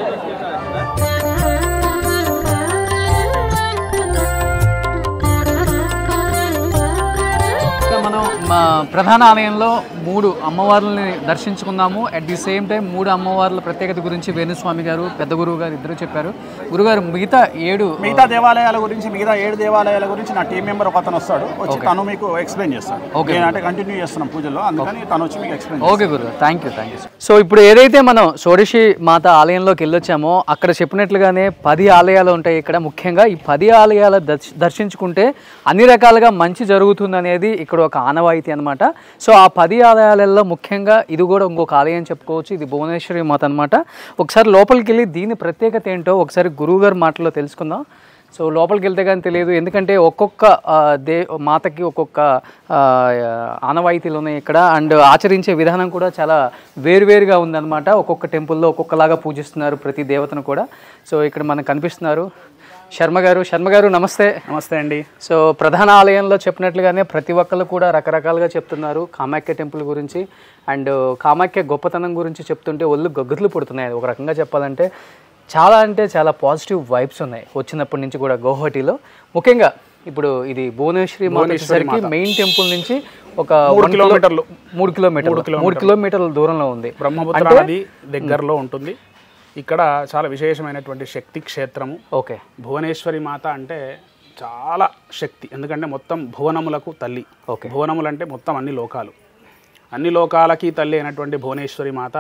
Speaker 2: ఇక్కడ మనం మా ప్రధాన ఆలయంలో మూడు అమ్మవార్లని దర్శించుకున్నాము అట్ ది సేమ్ టైం మూడు అమ్మవార్ల ప్రత్యేకత గురించి వేణుస్వామి గారు పెద్ద గురువు గారు ఇద్దరు చెప్పారు గురుగారు మిగతా ఏడు
Speaker 3: మిగతా దేవాలయాల గురించి మిగతా ఏడు దేవాలయాల గురించి నా టీం మెంబర్ ఒక అతను వస్తాడు వచ్చి తను మీకు ఎక్స్ప్లెయిన్ చేస్తాడు
Speaker 2: Okay.
Speaker 3: నేనంటే కంటిన్యూ చేస్తున్నాం పూజల్లో అందుకని తను వచ్చి మీకు ఎక్స్ప్లెయిన్
Speaker 2: ఓకే గురు thank you thank you so ఇప్పుడు ఏదైతే మనం షోడశి మాత ఆలయంలోకి వెళ్ళొచ్చామో అక్కడ చెప్పినట్లుగానే పది ఆలయాలు ఉంటాయి ఇక్కడ ముఖ్యంగా ఈ పది ఆలయాల దర్శ- దర్శించుకుంటే అన్ని రకాలుగా మంచి జరుగుతుంది అనేది ఇక్కడ ఒక ఆనవాయితీ అనమాట సో ఆ పది ఆలయాలలో ముఖ్యంగా ఇది కూడా ఇంకొక ఆలయం చెప్పుకోవచ్చు ఇది భువనేశ్వరి మాత అనమాట ఒకసారి లోపలికి వెళ్ళి దీని ప్రత్యేకత ఏంటో ఒకసారి గురువుగారి మాటలో తెలుసుకుందాం సో లోపలికి వెళ్తే కానీ తెలియదు ఎందుకంటే ఒక్కొక్క ఆ, దే మాతకి ఒక్కొక్క ఆ, ఆనవాయితీలు ఉన్నాయి ఇక్కడ అండ్ ఆచరించే విధానం కూడా చాలా వేరువేరుగా ఉందన్నమాట ఒక్కొక్క టెంపుల్లో ఒక్కొక్కలాగా పూజిస్తున్నారు ప్రతి దేవతను కూడా సో ఇక్కడ మనకు కనిపిస్తున్నారు శర్మ గారు శర్మ గారు నమస్తే
Speaker 3: నమస్తే అండి
Speaker 2: సో ప్రధాన ఆలయంలో చెప్పినట్లుగానే ప్రతి ఒక్కళ్ళు కూడా రకరకాలుగా చెప్తున్నారు కామాఖ్య టెంపుల్ గురించి అండ్ కామాఖ్య గొప్పతనం గురించి చెప్తుంటే ఒళ్ళు గగ్గుర్లు పుడుతున్నాయి ఒక రకంగా చెప్పాలంటే చాలా అంటే చాలా పాజిటివ్ వైబ్స్ ఉన్నాయి వచ్చినప్పటి నుంచి కూడా గౌహటిలో ముఖ్యంగా ఇప్పుడు ఇది భువనేశ్వరి మాత వచ్చేసరికి మెయిన్ టెంపుల్ నుంచి ఒక one కిలో-
Speaker 3: కిలోమీటర్లు.
Speaker 2: మూడు కిలోమీటర్లు మూడు కిలోమీటర్ల దూరంలో ఉంది
Speaker 3: బ్రహ్మపుత్ర నది దగ్గరలో ఉంటుంది ఇక్కడ చాలా విశేషమైనటువంటి శక్తి క్షేత్రము
Speaker 2: ఓకే
Speaker 3: భువనేశ్వరి మాత అంటే చాలా శక్తి ఎందుకంటే మొత్తం భువనములకు తల్లి
Speaker 2: ఓకే.
Speaker 3: భువనములు అంటే మొత్తం అన్ని లోకాలు అన్ని లోకాలకి తల్లి అయినటువంటి భువనేశ్వరి మాత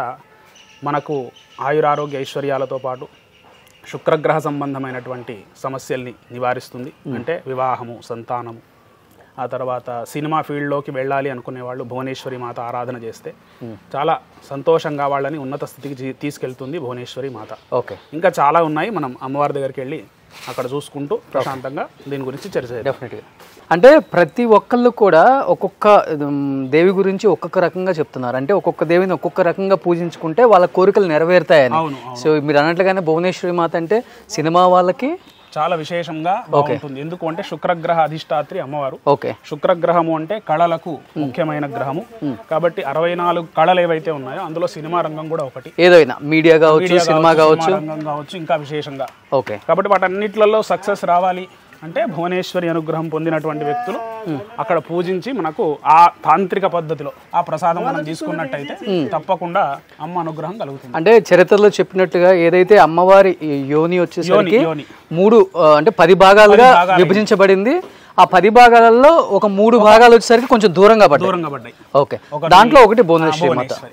Speaker 3: మనకు ఆయురారోగ్య ఐశ్వర్యాలతో పాటు శుక్రగ్రహ సంబంధమైనటువంటి సమస్యల్ని నివారిస్తుంది అంటే వివాహము సంతానము ఆ తర్వాత సినిమా ఫీల్డ్లోకి వెళ్ళాలి అనుకునే వాళ్ళు భువనేశ్వరి మాత ఆరాధన చేస్తే చాలా సంతోషంగా వాళ్ళని ఉన్నత స్థితికి జీ- తీసుకెళ్తుంది భువనేశ్వరి మాత
Speaker 2: ఓకే
Speaker 3: ఇంకా చాలా ఉన్నాయి మనం అమ్మవారి దగ్గరికి వెళ్ళి అక్కడ చూసుకుంటూ ప్రశాంతంగా దీని గురించి చర్చ చేద్దాం
Speaker 2: డెఫినెట్గా అంటే ప్రతి ఒక్కళ్ళు కూడా ఒక్కొక్క ఉమ్, దేవి గురించి ఒక్కొక్క రకంగా చెప్తున్నారు అంటే ఒక్కొక్క దేవిని ఒక్కొక్క రకంగా పూజించుకుంటే వాళ్ళ కోరికలు నెరవేరుతాయని
Speaker 3: అవును,
Speaker 2: సో మీరు అన్నట్లుగానే భువనేశ్వరి మాత అంటే సినిమా వాళ్ళకి
Speaker 3: చాలా విశేషంగా బాగుంటుంది ఎందుకు అంటే శుక్రగ్రహ అధిష్టాత్రి అమ్మవారు
Speaker 2: ఓకే
Speaker 3: శుక్రగ్రహము అంటే కళలకు ముఖ్యమైన గ్రహము కాబట్టి అరవై నాలుగు కళలు ఏవైతే ఉన్నాయో అందులో సినిమా రంగం కూడా ఒకటి
Speaker 2: ఏదైనా మీడియా కావచ్చు
Speaker 3: మీడియా
Speaker 2: సినిమా కావచ్చు
Speaker 3: సినిమా రంగం కావచ్చు ఇంకా విశేషంగా
Speaker 2: ఓకే
Speaker 3: కాబట్టి వాటన్నిటిలలో సక్సెస్ రావాలి అంటే భువనేశ్వరి అనుగ్రహం పొందినటువంటి వ్యక్తులు అక్కడ పూజించి మనకు ఆ తాంత్రిక పద్ధతిలో ఆ ప్రసాదం మనం తీసుకున్నట్టయితే తప్పకుండా అమ్మ అనుగ్రహం కలుగుతుంది
Speaker 2: అంటే చరిత్రలో చెప్పినట్టుగా ఏదైతే అమ్మవారి ఈ యోని వచ్చేసరికి
Speaker 3: యోని.
Speaker 2: మూడు ఆ, అంటే పది భాగాలుగా విభజించబడింది ఆ పది భాగాలలో ఒక మూడు భాగాలు వచ్చేసరికి కొంచెం దూరంగా పడ్డాయి
Speaker 3: దూరంగా పడ్డాయి
Speaker 2: ఓకే దాంట్లో ఒకటి భువనేశ్వరి మాత
Speaker 3: భువనేశ్వరి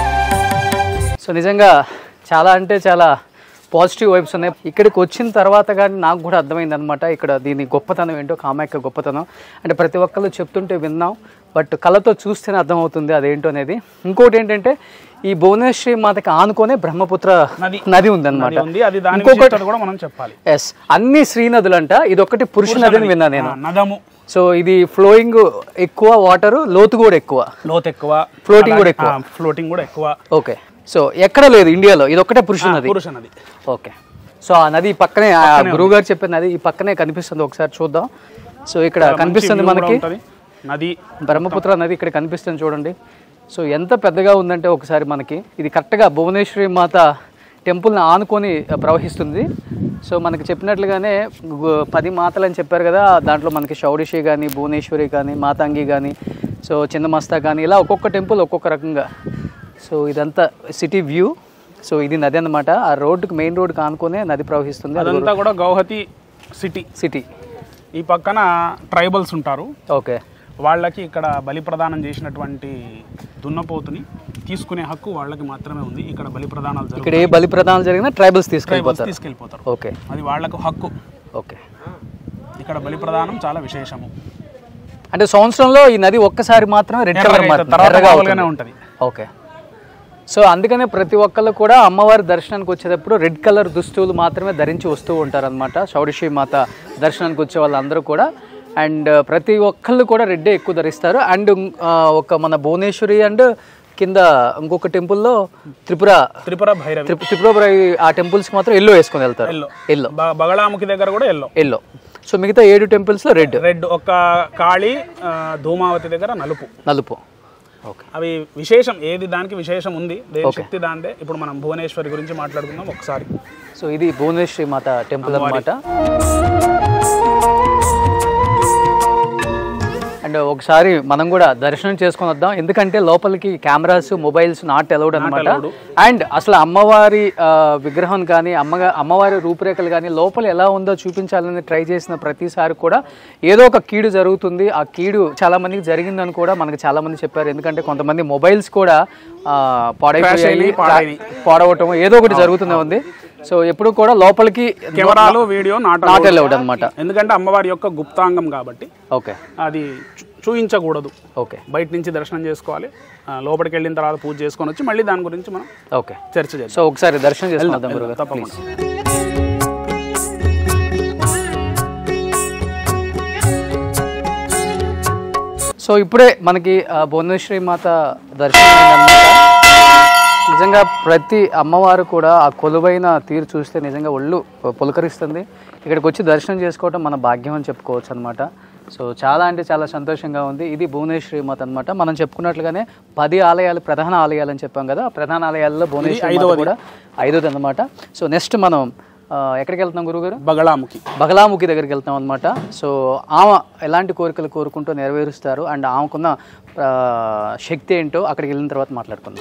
Speaker 2: సో నిజంగా చాలా అంటే చాలా పాజిటివ్ వైబ్స్ ఉన్నాయి ఇక్కడికి వచ్చిన తర్వాత కానీ నాకు కూడా అర్థమైంది అనమాట ఇక్కడ దీని గొప్పతనం ఏంటో కామాఖ్య గొప్పతనం అంటే ప్రతి ఒక్కళ్ళు చెప్తుంటే విన్నాం బట్ కళ్ళతో చూస్తేనే అర్థమవుతుంది అదేంటో అనేది ఇంకోటి ఏంటంటే ఈ భువనేశ్వరి మాతకి ఆనుకొనే బ్రహ్మపుత్ర
Speaker 3: నది.
Speaker 2: నది ఉందన్నమాట
Speaker 3: ఉంది అది దాని
Speaker 2: ఇంకొకటి
Speaker 3: విశిష్టత కూడా మనం చెప్పాలి
Speaker 2: ఎస్ అన్ని శ్రీ నదులంట ఇది ఒకటి పురుష నది అని విన్నా నేను
Speaker 3: ఆ, నదము
Speaker 2: సో ఇది ఫ్లోయింగ్ ఎక్కువ వాటర్ లోతు కూడా ఎక్కువ
Speaker 3: లోతు ఎక్కువ
Speaker 2: Floating కూడా ఎక్కువ.
Speaker 3: ఫ్లోటింగ్ కూడా ఎక్కువ
Speaker 2: ఓకే సో ఎక్కడ లేదు ఇండియాలో ఇది ఒకటే పురుష నది
Speaker 3: పురుష నది
Speaker 2: ఓకే సో ఆ నది ఈ పక్కనే ఆ గురువు గారు చెప్పిన నది ఈ పక్కనే కనిపిస్తుంది ఒకసారి చూద్దాం సో ఇక్కడ కనిపిస్తుంది
Speaker 3: view కూడా
Speaker 2: మనకి
Speaker 3: ఉంటది. నది
Speaker 2: బ్రహ్మపుత్ర నది ఇక్కడ కనిపిస్తుంది చూడండి సో ఎంత పెద్దగా ఉందంటే ఒకసారి మనకి ఇది కరెక్ట్గా భువనేశ్వరి మాత టెంపుల్ని ఆనుకొని ప్రవహిస్తుంది సో మనకి చెప్పినట్లుగానే గు- పది మాతలు అని చెప్పారు కదా దాంట్లో మనకి షౌడిషి కానీ భువనేశ్వరి కానీ మాతాంగి కానీ సో చిన్నమస్తా కానీ ఇలా ఒక్కొక్క టెంపుల్ ఒక్కొక్క రకంగా సో ఇదంతా సిటీ వ్యూ సో ఇది నది అన్నమాట ఆ రోడ్డుకి మెయిన్ రోడ్కి ఆనుకునే నది ప్రవహిస్తుంది అది
Speaker 3: అదంతా కూడా గౌహతి సిటీ
Speaker 2: సిటీ
Speaker 3: ఈ పక్కన ట్రైబల్స్ ఉంటారు
Speaker 2: ఓకే
Speaker 3: వాళ్ళకి ఇక్కడ బలి ప్రదానం చేసినటువంటి దున్నపోతుని తీసుకునే హక్కు వాళ్ళకి మాత్రమే ఉంది ఇక్కడ బలి ప్రదానాలు జరుగుతాయి
Speaker 2: ఇక్కడ ఏ బలి ప్రదానాలు జరిగినా ట్రైబల్స్
Speaker 3: ట్రైబల్స్
Speaker 2: తీసుకెళ్ళిపోతారు
Speaker 3: తీసుకెళ్ళిపోతారు
Speaker 2: ఓకే
Speaker 3: అది వాళ్ళకు హక్కు
Speaker 2: ఓకే
Speaker 3: ఇక్కడ బలి ప్రదానం చాలా విశేషము
Speaker 2: అంటే సంవత్సరంలో ఈ నది ఒక్కసారి మాత్రమే రెడ్ కలర్
Speaker 3: ఎర్రగా
Speaker 2: మారుతుంది
Speaker 3: తర్వాత
Speaker 2: ఎర్రగా
Speaker 3: మామూలుగానే
Speaker 2: అవుతుంది.
Speaker 3: ఉంటుంది
Speaker 2: ఓకే సో అందుకనే ప్రతి ఒక్కళ్ళు కూడా అమ్మవారి దర్శనానికి వచ్చేటప్పుడు రెడ్ కలర్ దుస్తువులు మాత్రమే ధరించి వస్తూ ఉంటారనమాట షౌడిషి మాత దర్శనానికి వచ్చే వాళ్ళందరూ కూడా అండ్ ప్రతి ఒక్కళ్ళు కూడా రెడ్డే ఎక్కువ ధరిస్తారు అండ్ ఒక మన భువనేశ్వరి అండ్ కింద ఇంకొక టెంపుల్లో త్రిపుర
Speaker 3: త్రిపుర భైరవి
Speaker 2: త్రిపు త్రిపుర ఆ టెంపుల్స్కి మాత్రం ఎల్లో వేసుకొని వెళ్తారు
Speaker 3: ఎల్లో
Speaker 2: ఎల్లో
Speaker 3: బ- బగళాముఖి దగ్గర కూడా ఎల్లో
Speaker 2: ఎల్లో సో మిగతా ఏడు టెంపుల్స్లో రెడ్
Speaker 3: రెడ్ ఒక కాళీ ఆ, ధూమావతి దగ్గర నలుపు
Speaker 2: నలుపు ఓకే
Speaker 3: అవి విశేషం ఏది దానికి విశేషం ఉంది దేని శక్తి దాందే ఇప్పుడు మనం భువనేశ్వరి గురించి మాట్లాడుకుందాం ఒకసారి
Speaker 2: సో ఇది భువనేశ్వరి మాత టెంపుల్ అన్నమాట అండ్ ఒకసారి మనం కూడా దర్శనం చేసుకొని వద్దాం ఎందుకంటే లోపలికి కెమెరాస్ మొబైల్స్ నాట్ అలౌడ్ అనమాట అండ్ అసలు అమ్మవారి ఆ, విగ్రహం కానీ అమ్మగా అమ్మవారి రూపురేఖలు కానీ లోపల ఎలా ఉందో చూపించాలని ట్రై చేసిన ప్రతిసారి కూడా ఏదో ఒక కీడు జరుగుతుంది ఆ కీడు చాలా మందికి జరిగిందని కూడా మనకి చాలా మంది చెప్పారు ఎందుకంటే కొంతమంది మొబైల్స్ కూడా ఆ, పాడైపోయాయి
Speaker 3: పాడైనాయి.
Speaker 2: పాడవటం ఏదో ఒకటి జరుగుతూనే ఉంది సో ఎప్పుడు కూడా లోపలికి
Speaker 3: కెమెరాలు వీడియో నాట్
Speaker 2: నాట్ అలౌడ్ అనమాట
Speaker 3: ఎందుకంటే అమ్మవారి యొక్క గుప్తాంగం కాబట్టి
Speaker 2: ఓకే
Speaker 3: అది చూ- చూయించకూడదు
Speaker 2: ఓకే
Speaker 3: బయట నుంచి దర్శనం చేసుకోవాలి ఆ, లోపలికి వెళ్ళిన తర్వాత పూజ చేసుకొని వచ్చి మళ్ళీ దాని గురించి మనం
Speaker 2: ఓకే
Speaker 3: చర్చ చేద్దాం
Speaker 2: సో ఒకసారి దర్శనం చేసుకుందాం గురుగారు
Speaker 3: తప్పకుండా
Speaker 2: ప్లీజ్ సో ఇప్పుడే మనకి ఆ, భువనేశ్వరి మాత దర్శనం అయిందన్నమాట నిజంగా ప్రతి అమ్మవారు కూడా ఆ కొలువైన తీరు చూస్తే నిజంగా ఒళ్ళు పులకరిస్తుంది ఇక్కడికి వచ్చి దర్శనం చేసుకోవడం మన భాగ్యం అని చెప్పుకోవచ్చు అనమాట సో చాలా అంటే చాలా సంతోషంగా ఉంది ఇది భువనేశ్వరి మాత అనమాట మనం చెప్పుకున్నట్లుగానే పది ఆలయాలు ప్రధాన ఆలయాలు అని చెప్పాం కదా ఆ ప్రధాన ఆలయాల్లో భువనేశ్వరి మాత కూడా ఐదోది అనమాట సో నెక్స్ట్ మనం ఆ, ఎక్కడికి వెళ్తున్నాం గురుగారు
Speaker 5: బగళాముఖి
Speaker 2: బగలాముఖి దగ్గరికి వెళ్తాం అనమాట సో ఆమె ఎలాంటి కోరికలు కోరుకుంటూ నెరవేరుస్తారు అండ్ ఆమెకున్న ఆ, శక్తి ఏంటో అక్కడికి వెళ్ళిన తర్వాత మాట్లాడుకుందాం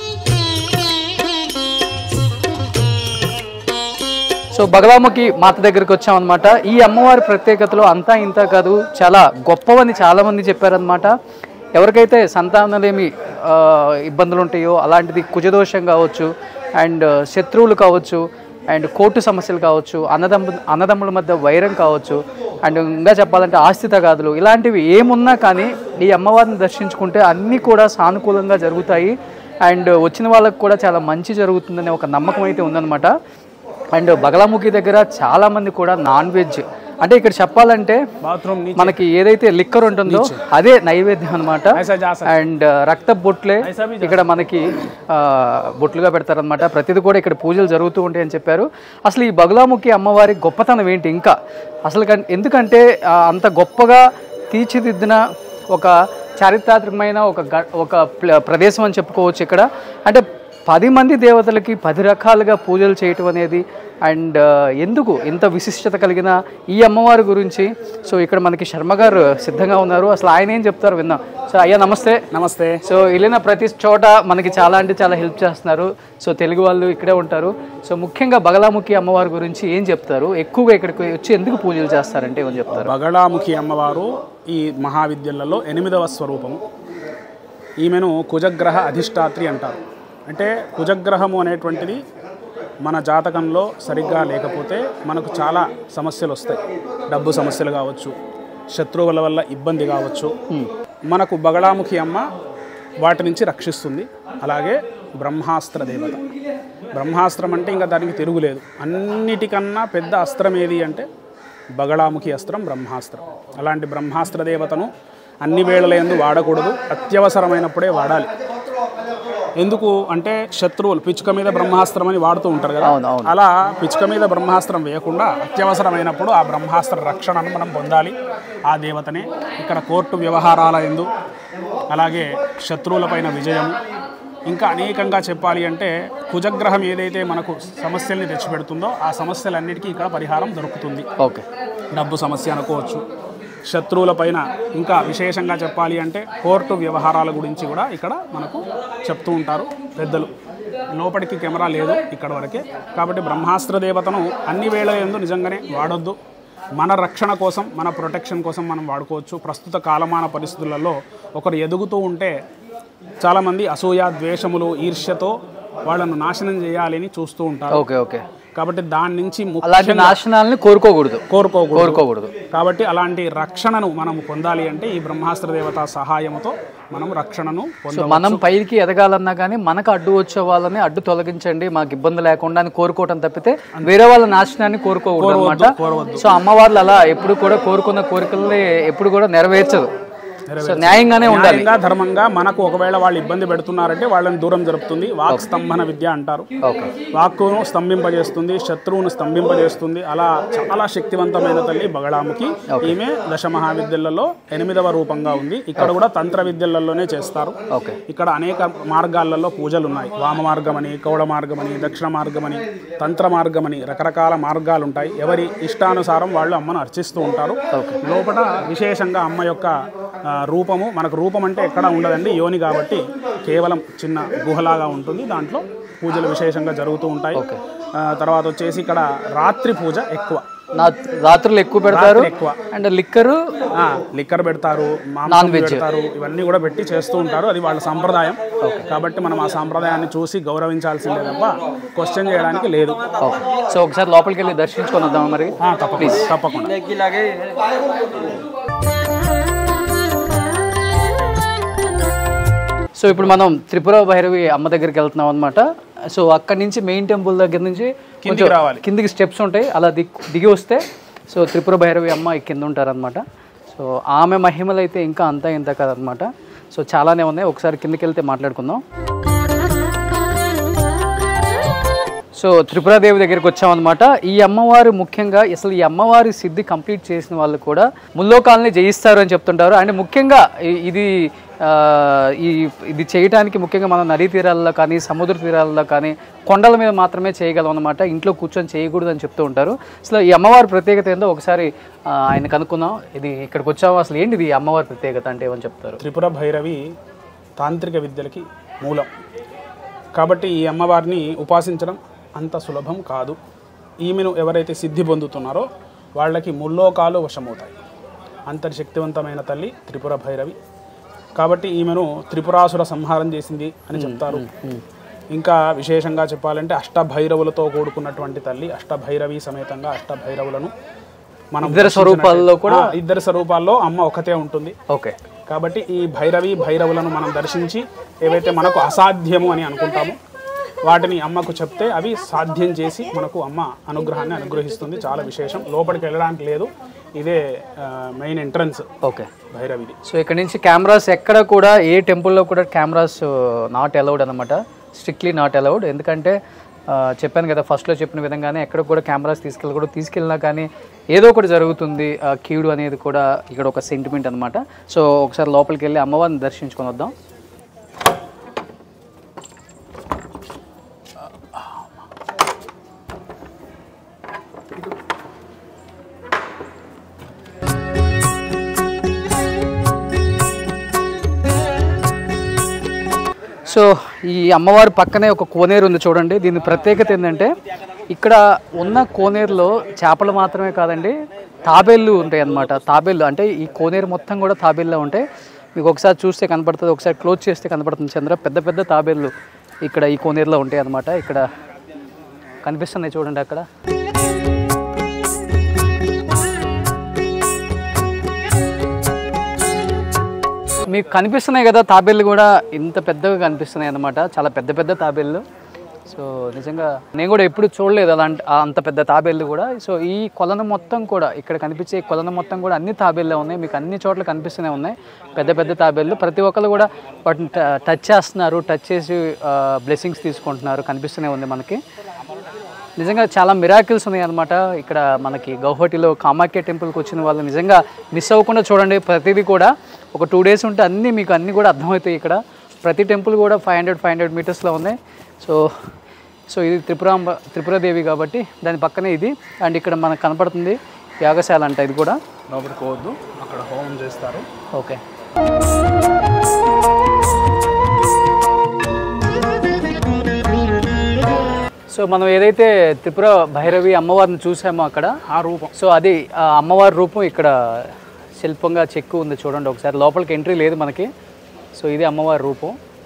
Speaker 2: సో బగలాముఖి మాత దగ్గరికి వచ్చామన్నమాట ఈ అమ్మవారి ప్రత్యేకతలో అంతా ఇంత కాదు చాలా గొప్పవని చాలా మంది చెప్పారనమాట ఎవరికైతే సంతానలేమి ఆ, ఇబ్బందులు ఉంటాయో అలాంటిది కుజదోషం కావచ్చు అండ్ శత్రువులు కావచ్చు అండ్ కోర్టు సమస్యలు కావచ్చు అన్నదమ్ము అన్నదమ్ముల మధ్య వైరం కావచ్చు అండ్ ఇంకా చెప్పాలంటే ఆస్తి తగాదులు ఇలాంటివి ఏమున్నా కానీ ఈ అమ్మవారిని దర్శించుకుంటే అన్నీ కూడా సానుకూలంగా జరుగుతాయి అండ్ వచ్చిన వాళ్ళకి కూడా చాలా మంచి జరుగుతుందనే ఒక నమ్మకం అయితే ఉందన్నమాట అండ్ బగలాముఖి దగ్గర చాలా మంది కూడా నాన్ వెజ్ అంటే ఇక్కడ చెప్పాలంటే
Speaker 5: బాత్రూమ్
Speaker 2: మనకి ఏదైతే లిక్కర్ ఉంటుందో అదే నైవేద్యం అనమాట
Speaker 5: ऐसा जा सकता
Speaker 2: అండ్ రక్త బొట్లే ఇక్కడ మనకి ఆ, బొట్లుగా పెడతారనమాట ప్రతిది కూడా ఇక్కడ పూజలు జరుగుతూ ఉంటాయి అని చెప్పారు అసలు ఈ బగులాముఖి అమ్మవారి గొప్పతనం ఏంటి ఇంకా అసలు కన్- ఎందుకంటే ఆ, అంత గొప్పగా తీర్చిదిద్దిన ఒక చారిత్రాత్మకమైన ఒక గ- ఒక ప్ల- ప్రదేశం అని చెప్పుకోవచ్చు ఇక్కడ అంటే పది మంది దేవతలకి పది రకాలుగా పూజలు చేయటం అనేది అండ్ ఎందుకు ఇంత విశిష్టత కలిగిన ఈ అమ్మవారి గురించి సో ఇక్కడ మనకి శర్మ గారు సిద్ధంగా ఉన్నారు అసలు ఆయన ఏం చెప్తారు విందాం సో అయ్యా నమస్తే
Speaker 5: నమస్తే
Speaker 2: సో వెళ్ళిన ప్రతి చోట మనకి చాలా అంటే చాలా హెల్ప్ చేస్తున్నారు సో తెలుగు వాళ్ళు ఇక్కడే ఉంటారు సో ముఖ్యంగా బగలాముఖి అమ్మవారి గురించి ఏం చెప్తారు ఎక్కువగా ఇక్కడికి వచ్చి ఎందుకు పూజలు చేస్తారంటే ఏమని చెప్తారు
Speaker 5: బగళాముఖి అమ్మవారు ఈ మహావిద్యలలో ఎనిమిదవ స్వరూపము ఈమెను కుజగ్రహ అధిష్టాత్రి అంటారు అంటే కుజగ్రహము అనేటువంటిది మన జాతకంలో సరిగ్గా లేకపోతే మనకు చాలా సమస్యలు వస్తాయి డబ్బు సమస్యలు కావచ్చు శత్రువుల వల్ల ఇబ్బంది కావచ్చు మనకు బగళాముఖి అమ్మ వాటి నుంచి రక్షిస్తుంది అలాగే బ్రహ్మాస్త్ర దేవత బ్రహ్మాస్త్రం అంటే ఇంకా దానికి తిరుగులేదు అన్నిటికన్నా పెద్ద అస్త్రం ఏది అంటే బగళాముఖి అస్త్రం బ్రహ్మాస్త్రం అలాంటి బ్రహ్మాస్త్ర దేవతను అన్ని వేళలందు వాడకూడదు అత్యవసరమైనప్పుడే వాడాలి ఎందుకు అంటే శత్రువులు పిచ్చుక మీద బ్రహ్మాస్త్రం అని వాడుతూ ఉంటారు కదా
Speaker 2: అవును, అవును.
Speaker 5: అలా పిచ్చుక మీద బ్రహ్మాస్త్రం వేయకుండా అత్యవసరమైనప్పుడు ఆ బ్రహ్మాస్త్ర రక్షణను మనం పొందాలి ఆ దేవతనే ఇక్కడ కోర్టు వ్యవహారాల ఎందు అలాగే శత్రువులపైన విజయం ఇంకా అనేకంగా చెప్పాలి అంటే కుజగ్రహం ఏదైతే మనకు సమస్యల్ని తెచ్చిపెడుతుందో ఆ సమస్యలన్నిటికీ ఇక్కడ పరిహారం దొరుకుతుంది
Speaker 2: ఓకే
Speaker 5: డబ్బు సమస్య అనుకోవచ్చు శత్రువుల పైన ఇంకా విశేషంగా చెప్పాలి అంటే కోర్టు వ్యవహారాల గురించి కూడా ఇక్కడ మనకు చెప్తూ ఉంటారు పెద్దలు లోపలికి కెమెరా లేదు ఇక్కడ వరకే కాబట్టి బ్రహ్మాస్త్ర దేవతను అన్ని వేళ ఎందు నిజంగానే వాడొద్దు మన రక్షణ కోసం మన ప్రొటెక్షన్ కోసం మనం వాడుకోవచ్చు ప్రస్తుత కాలమాన పరిస్థితులలో ఒకరు ఎదుగుతూ ఉంటే చాలామంది అసూయ ద్వేషములు ఈర్ష్యతో వాళ్ళను నాశనం చేయాలని చూస్తూ ఉంటారు
Speaker 2: ఓకే ఓకే
Speaker 5: కాబట్టి దాని నుంచి
Speaker 2: అలాంటి
Speaker 5: ముఖ్యంగా
Speaker 2: నాశనాలని కోరుకోకూడదు
Speaker 5: కోరుకోకూడదు
Speaker 2: కోరుకోకూడదు
Speaker 5: కాబట్టి అలాంటి రక్షణను మనం పొందాలి అంటే ఈ బ్రహ్మాస్త్ర దేవత సహాయంతో మనం రక్షణను
Speaker 2: సో
Speaker 5: పొందవచ్చు
Speaker 2: మనం పైకి ఎదగాలన్నా కానీ మనకు అడ్డు వచ్చే వాళ్ళని అడ్డు తొలగించండి మాకు ఇబ్బంది లేకుండా అని కోరుకోవటం తప్పితే వేరే వాళ్ళ నాశనాన్ని కోరుకోకూడదు అనమాట సో అమ్మవార్లు అలా ఎప్పుడు కూడా కోరుకున్న కోరికల్ని ఎప్పుడు కూడా నెరవేర్చదు సో న్యాయంగానే ఉండాలి
Speaker 5: న్యాయంగా ధర్మంగా మనకు ఒకవేళ వాళ్ళు ఇబ్బంది పెడుతున్నారంటే వాళ్ళని దూరం జరుపుతుంది వాక్ స్తంభన విద్య అంటారు
Speaker 2: ఓకే
Speaker 5: వాక్కును స్తంభింపజేస్తుంది శత్రువును స్తంభింపజేస్తుంది అలా చాలా శక్తివంతమైన తల్లి బగళాముఖి ఈమె దశ మహావిద్యలలో ఎనిమిదవ రూపంగా ఉంది ఇక్కడ కూడా తంత్ర విద్యలలోనే చేస్తారు
Speaker 2: ఓకే
Speaker 5: ఇక్కడ అనేక మార్గాలలో పూజలు ఉన్నాయి వామ మార్గమని కౌడ మార్గమని దక్షిణ మార్గమని తంత్ర మార్గమని రకరకాల మార్గాలు ఉంటాయి ఎవరి ఇష్టానుసారం వాళ్ళు అమ్మను అర్చిస్తూ ఉంటారు లోపల విశేషంగా అమ్మ యొక్క ఆ, రూపము మనకు రూపం అంటే ఎక్కడ ఉండదండి యోని కాబట్టి కేవలం చిన్న గుహలాగా ఉంటుంది దాంట్లో పూజలు విశేషంగా జరుగుతూ ఉంటాయి ఆ, తర్వాత వచ్చేసి ఇక్కడ రాత్రి పూజ ఎక్కువ
Speaker 2: నా రాత్రులు ఎక్కువ పెడతారు
Speaker 5: రాత్రి ఎక్కువ.
Speaker 2: అండ్ లిక్కరు
Speaker 5: ఆ, లిక్కర్ పెడతారు మాంసం పెడతారు ఇవన్నీ కూడా పెట్టి చేస్తూ ఉంటారు అది వాళ్ళ సంప్రదాయం కాబట్టి మనం ఆ సంప్రదాయాన్ని చూసి గౌరవించాల్సిందే తప్ప క్వశ్చన్ చేయడానికి లేదు
Speaker 2: ఓకే సో ఒకసారి లోపలికి వెళ్ళి దర్శించుకొని వద్దాం మరి
Speaker 5: ఆ, తప్పకుండా తప్పకుండా
Speaker 2: సో ఇప్పుడు మనం త్రిపుర భైరవి అమ్మ దగ్గరికి వెళ్తున్నాం అనమాట సో అక్కడి నుంచి మెయిన్ టెంపుల్ దగ్గర నుంచి కొంచెం
Speaker 5: రావాలి.
Speaker 2: కిందికి స్టెప్స్ ఉంటాయి అలా దిగ్ దిగి వస్తే సో త్రిపుర భైరవి అమ్మ ఈ కింద ఉంటారనమాట సో ఆమె మహిమలు అయితే ఇంకా అంతా ఇంత కదనమాట సో చాలానే ఉన్నాయి ఒకసారి కిందకి వెళ్తే మాట్లాడుకుందాం సో త్రిపురాదేవి దగ్గరికి వచ్చామన్నమాట ఈ అమ్మవారు ముఖ్యంగా అసలు ఈ అమ్మవారి సిద్ధి కంప్లీట్ చేసిన వాళ్ళు కూడా ముల్లోకాలని జయిస్తారు అని చెప్తుంటారు అండ్ ముఖ్యంగా ఇ- ఇది ఆ, ఈ ఇది చేయడానికి ముఖ్యంగా మనం నదీ తీరాల్లో కానీ సముద్ర తీరాల్లో కానీ కొండల మీద మాత్రమే చేయగలం అనమాట ఇంట్లో కూర్చొని చేయకూడదు అని చెప్తూ ఉంటారు అసలు ఈ అమ్మవారి ప్రత్యేకత ఏందో ఒకసారి ఆ, ఆయన కనుక్కుందాం ఇది ఇక్కడికి వచ్చాము అసలు ఏంటిది ఈ అమ్మవారి ప్రత్యేకత అంటే ఏమని చెప్తారు
Speaker 5: త్రిపుర భైరవి తాంత్రిక విద్యలకి మూలం కాబట్టి ఈ అమ్మవారిని ఉపాసించడం అంత సులభం కాదు ఈమెను ఎవరైతే సిద్ధి పొందుతున్నారో వాళ్ళకి ముల్లోకాలు వశమవుతాయి అంతటి శక్తివంతమైన తల్లి త్రిపుర భైరవి కాబట్టి ఈమెను త్రిపురాసుర సంహారం చేసింది అని చెప్తారు ఇంకా విశేషంగా చెప్పాలంటే అష్టభైరవులతో కూడుకున్నటువంటి తల్లి అష్టభైరవి సమేతంగా అష్టభైరవులను మనం
Speaker 2: ఇద్దరు స్వరూపాల్లో కూడా
Speaker 5: ఆ, ఇద్దరు స్వరూపాల్లో అమ్మ ఒకతే ఉంటుంది
Speaker 2: ఓకే
Speaker 5: కాబట్టి ఈ భైరవి భైరవులను మనం దర్శించి ఏవైతే మనకు అసాధ్యము అని అనుకుంటామో వాటిని అమ్మకు చెప్తే అవి సాధ్యం చేసి మనకు అమ్మ అనుగ్రహాన్ని అనుగ్రహిస్తుంది చాలా విశేషం లోపలికి వెళ్ళడానికి లేదు ఇదే మెయిన్ ఎంట్రన్స్
Speaker 2: ఓకే
Speaker 5: భైరవిది
Speaker 2: సో ఇక్కడ నుంచి కెమెరాస్ ఎక్కడ కూడా ఏ టెంపుల్లో కూడా కెమెరాస్ నాట్ అలౌడ్ అనమాట స్ట్రిక్ట్లీ నాట్ అలౌడ్ ఎందుకంటే ఆ, చెప్పాను కదా ఫస్ట్లో చెప్పిన విధంగానే ఎక్కడ కూడా కెమెరాస్ తీసుకెళ్ళకూడదు తీసుకెళ్ళినా కానీ ఏదో ఒకటి జరుగుతుంది ఆ, కీడు అనేది కూడా ఇక్కడ ఒక సెంటిమెంట్ అనమాట సో ఒకసారి లోపలికి వెళ్ళి అమ్మవారిని దర్శించుకొని వద్దాం సో ఈ అమ్మవారి పక్కనే ఒక కోనేరు ఉంది చూడండి దీని ప్రత్యేకత ఏంటంటే ఇక్కడ ఉన్న కోనేరులో చేపలు మాత్రమే కాదండి తాబేళ్ళు ఉంటాయి అన్నమాట తాబేళ్ళు అంటే ఈ కోనేరు మొత్తం కూడా తాబేళ్ళే ఉంటాయి మీకు ఒకసారి చూస్తే కనపడుతుంది ఒకసారి క్లోజ్ చేస్తే కనపడుతుంది చంద్ర పెద్ద పెద్ద తాబేళ్ళు ఇక్కడ ఈ కోనేరులో ఉంటాయి అన్నమాట ఇక్కడ కనిపిస్తున్నాయి చూడండి అక్కడ మీకు కనిపిస్తున్నాయి కదా తాబేళ్ళు కూడా ఇంత పెద్దగా కనిపిస్తున్నాయి అన్నమాట చాలా పెద్ద పెద్ద తాబేళ్ళు సో నిజంగా నేను కూడా ఎప్పుడు చూడలేదు అలాంటి ఆ అంత పెద్ద తాబేళ్ళు కూడా సో ఈ కొలను మొత్తం కూడా ఇక్కడ కనిపించే ఈ కొలను మొత్తం కూడా అన్ని తాబేళ్ళే ఉన్నాయి మీకు అన్ని చోట్ల కనిపిస్తూనే ఉన్నాయి పెద్ద పెద్ద తాబేళ్ళు ప్రతి ఒక్కరు కూడా వాటిని ట- టచ్ చేస్తున్నారు టచ్ చేసి బ్లెస్సింగ్స్ తీసుకుంటున్నారు కనిపిస్తూనే ఉంది మనకి నిజంగా చాలా మిరాకిల్స్ ఉన్నాయి అనమాట ఇక్కడ మనకి గౌహటిలో కామాఖ్య టెంపుల్కి వచ్చిన వాళ్ళు నిజంగా మిస్ అవ్వకుండా చూడండి ప్రతిదీ కూడా ఒక టూ డేస్ ఉంటే అన్నీ మీకు అన్నీ కూడా అర్థమవుతాయి ఇక్కడ ప్రతి టెంపుల్ కూడా ఫైవ్ హండ్రెడ్ ఫైవ్ హండ్రెడ్ మీటర్స్లో ఉన్నాయి సో సో ఇది త్రిపురాంబ త్రిపురాదేవి కాబట్టి దాని పక్కనే ఇది అండ్ ఇక్కడ మనకు కనపడుతుంది యాగశాల అంట ఇది కూడా
Speaker 5: లోపలికి పోవద్దు అక్కడ హోమం చేస్తారు
Speaker 2: ఓకే సో మనం ఏదైతే త్రిపుర భైరవి అమ్మవారిని చూసామో అక్కడ
Speaker 5: ఆ రూపం
Speaker 2: సో అది ఆ అమ్మవారి రూపం ఇక్కడ శిల్పంగా చెక్కు ఉంది చూడండి ఒకసారి లోపలికి ఎంట్రీ లేదు మనకి సో ఇది అమ్మవారి రూపం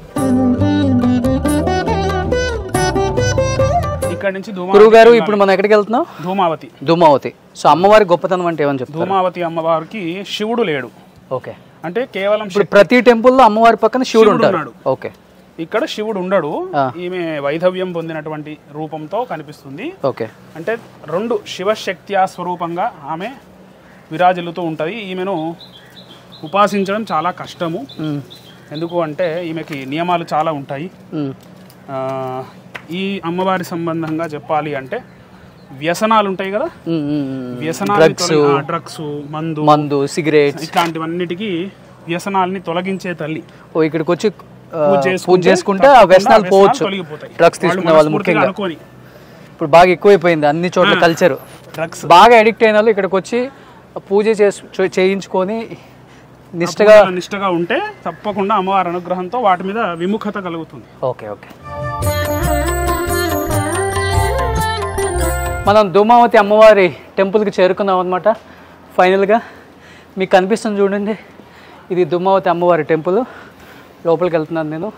Speaker 5: ఇక్కడ నుంచి ధూమా
Speaker 2: గురువు గారు ఇప్పుడు మనం ఎక్కడికి వెళ్తున్నాం
Speaker 5: ధూమావతి
Speaker 2: ధూమావతి సో అమ్మవారి గొప్పతనం అంటే ఏమని చెప్తారు
Speaker 5: ధూమావతి అమ్మవారికి శివుడు లేడు
Speaker 2: ఓకే
Speaker 5: అంటే కేవలం
Speaker 2: ఇప్పుడు ప్రతి టెంపుల్లో అమ్మవారి పక్కన శివుడు
Speaker 5: శివుడు
Speaker 2: ఉంటారు
Speaker 5: ఉన్నాడు.
Speaker 2: ఓకే
Speaker 5: ఇక్కడ శివుడు ఉండడు
Speaker 2: ఆ.
Speaker 5: ఈమె వైధవ్యం పొందినటువంటి రూపంతో కనిపిస్తుంది
Speaker 2: ఓకే
Speaker 5: అంటే రెండు శివశక్త్యా స్వరూపంగా ఆమె విరాజిల్లుతూ ఉంటుంది ఈమెను ఉపాసించడం చాలా కష్టము
Speaker 2: మ్మ్.
Speaker 5: ఎందుకు అంటే ఈమెకి నియమాలు చాలా ఉంటాయి
Speaker 2: మ్మ్.
Speaker 5: ఆ, ఈ అమ్మవారి సంబంధంగా చెప్పాలి అంటే వ్యసనాలు ఉంటాయి కదా
Speaker 2: మ్మ్, మ్మ్, మ్మ్.
Speaker 5: వ్యసనాలు
Speaker 2: డ్రగ్స్
Speaker 5: డ్రగ్స్ మందు
Speaker 2: మందు సిగరెట్స్
Speaker 5: ఇట్లాంటివన్నిటికీ వ్యసనాల్ని తొలగించే తల్లి
Speaker 2: ఓ ఇక్కడికి వచ్చి ఆ,
Speaker 5: పూజ
Speaker 2: పూజ చేసుకుంటే ఆ
Speaker 5: తప్పకుండా
Speaker 2: వ్యసనాలు పోవచ్చు
Speaker 5: తొలగిపోతాయి
Speaker 2: డ్రగ్స్ తీసుకునే వాళ్ళు
Speaker 5: మనస్ఫూర్తిగా
Speaker 2: ముఖ్యంగా
Speaker 5: అనుకోని
Speaker 2: ఇప్పుడు బాగా ఎక్కువైపోయింది అన్ని చోట్ల కల్చర్
Speaker 5: డ్రగ్స్
Speaker 2: బాగా అడిక్ట్ అయిన వాళ్ళు ఇక్కడికి వచ్చి పూజ చేసు చే- చేయించుకొని నిష్టగా
Speaker 5: పూజలో నిష్టగా ఉంటే తప్పకుండా అమ్మవారి అనుగ్రహంతో వాటి మీద విముఖత కలుగుతుంది
Speaker 2: ఓకే ఓకే మనం ధూమావతి అమ్మవారి టెంపుల్కి చేరుకున్నాం అనమాట ఫైనల్గా మీకు కనిపిస్తుంది చూడండి ఇది ధూమావతి అమ్మవారి టెంపుల్ లోపలికి వెళ్తున్నాను నేను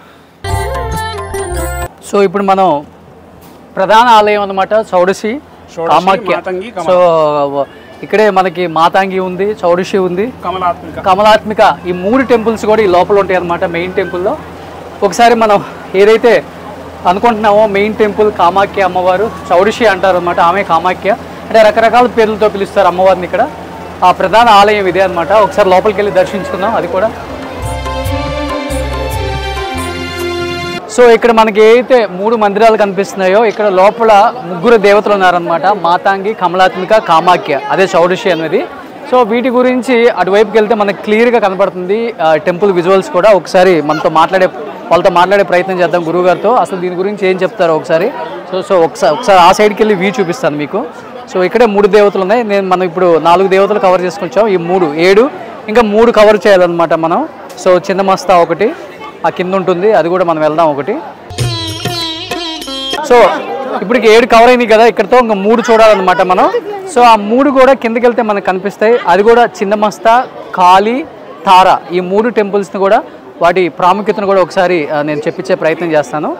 Speaker 2: సో ఇప్పుడు మనం ప్రధాన ఆలయం అనమాట చౌడసి
Speaker 5: షోడశి,
Speaker 2: కామాఖ్య
Speaker 5: మాతంగి,
Speaker 2: సో ఇక్కడే మనకి మాతాంగి ఉంది చౌడసి ఉంది
Speaker 5: కమలాత్మిక
Speaker 2: కమలాత్మిక ఈ మూడు టెంపుల్స్ కూడా ఈ లోపల ఉంటాయి అన్నమాట మెయిన్ టెంపుల్లో ఒకసారి మనం ఏదైతే అనుకుంటున్నామో మెయిన్ టెంపుల్ కామాఖ్య అమ్మవారు చౌడిషి అంటారు అనమాట ఆమె కామాఖ్య అంటే రకరకాల పేర్లతో పిలుస్తారు అమ్మవారిని ఇక్కడ ఆ ప్రధాన ఆలయం ఇదే అనమాట ఒకసారి లోపలికి వెళ్ళి దర్శించుకుందాం అది కూడా సో ఇక్కడ మనకి ఏదైతే మూడు మందిరాలు కనిపిస్తున్నాయో ఇక్కడ లోపల ముగ్గురు దేవతలు ఉన్నారనమాట మాతాంగి కమలాత్మిక కామాఖ్య అదే చౌడశి అనేది సో వీటి గురించి అటువైపుకి వెళ్తే మనకి క్లియర్గా కనపడుతుంది టెంపుల్ విజువల్స్ కూడా ఒకసారి మనతో మాట్లాడే వాళ్ళతో మాట్లాడే ప్రయత్నం చేద్దాం గురువు గారితో అసలు దీని గురించి ఏం చెప్తారో ఒకసారి సో సో ఒకసారి ఒకసారి ఆ సైడ్కి వెళ్ళి వ్యూ చూపిస్తాను మీకు సో ఇక్కడే మూడు దేవతలు ఉన్నాయి నేను మనం ఇప్పుడు నాలుగు దేవతలు కవర్ చేసుకొచ్చాం ఈ మూడు ఏడు ఇంకా మూడు కవర్ చేయాలన్నమాట మనం సో చిన్న మస్తా ఒకటి ఆ కింద ఉంటుంది అది కూడా మనం వెళ్దాం ఒకటి సో ఇప్పటికి ఏడు కవర్ అయినాయి కదా ఇక్కడతో ఇంకా మూడు చూడాలన్నమాట మనం సో ఆ మూడు కూడా కిందకి వెళ్తే మనకు కనిపిస్తాయి అది కూడా చిన్న మస్తా కాళీ తార ఈ మూడు టెంపుల్స్ని కూడా వాటి ప్రాముఖ్యతను కూడా ఒకసారి ఆ, నేను చెప్పించే ప్రయత్నం చేస్తాను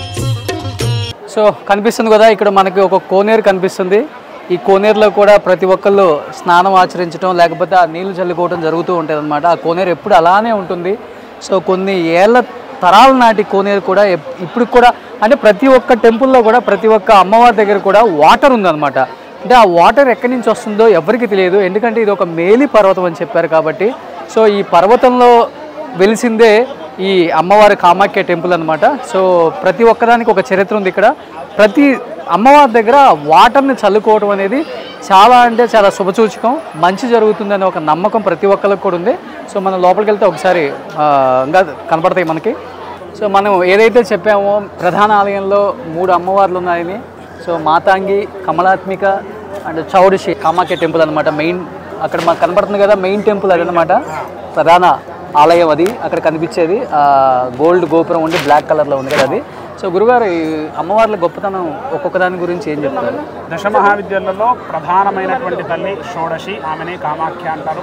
Speaker 2: సో కనిపిస్తుంది కదా ఇక్కడ మనకి ఒక కోనేరు కనిపిస్తుంది ఈ కోనేరులో కూడా ప్రతి ఒక్కళ్ళు స్నానం ఆచరించడం లేకపోతే ఆ నీళ్లు చల్లుకోవడం జరుగుతూ ఉంటుంది అనమాట ఆ కోనేరు ఎప్పుడు అలానే ఉంటుంది సో కొన్ని ఏళ్ళ తరాల నాటి కోనేరు కూడా ఎప్- ఇప్పుడు కూడా అంటే ప్రతి ఒక్క టెంపుల్లో కూడా ప్రతి ఒక్క అమ్మవారి దగ్గర కూడా వాటర్ ఉందన్నమాట అంటే ఆ వాటర్ ఎక్కడి నుంచి వస్తుందో ఎవరికి తెలియదు ఎందుకంటే ఇది ఒక మేలి పర్వతం అని చెప్పారు కాబట్టి సో ఈ పర్వతంలో వెలిసిందే ఈ అమ్మవారి కామాఖ్య టెంపుల్ అనమాట సో ప్రతి ఒక్కదానికి ఒక చరిత్ర ఉంది ఇక్కడ ప్రతి అమ్మవారి దగ్గర వాటర్ని చల్లుకోవడం అనేది చాలా అంటే చాలా శుభసూచకం మంచి జరుగుతుందనే ఒక నమ్మకం ప్రతి ఒక్కరికి కూడా ఉంది సో మనం లోపలికి వెళ్తే ఒకసారి ఆ, ఇంకా కనపడతాయి మనకి సో మనం ఏదైతే చెప్పామో ప్రధాన ఆలయంలో మూడు అమ్మవార్లు ఉన్నాయని సో మాతాంగి కమలాత్మిక అండ్ చౌడిషి కామాఖ్య టెంపుల్ అనమాట మెయిన్ అక్కడ మాకు కనపడుతుంది కదా మెయిన్ టెంపుల్ అదనమాట ప్రధాన ఆలయం అది అక్కడ కనిపించేది ఆ గోల్డ్ గోపురం ఉండి బ్లాక్ కలర్లో ఉంది కదా అది సో గురుగారు ఈ అమ్మవార్ల గొప్పతనం ఒక్కొక్క దాని గురించి ఏం చెప్తారు
Speaker 5: దశ మహావిద్యలలో ప్రధానమైనటువంటి తల్లి షోడశి ఆమెనే కామాఖ్య అంటారు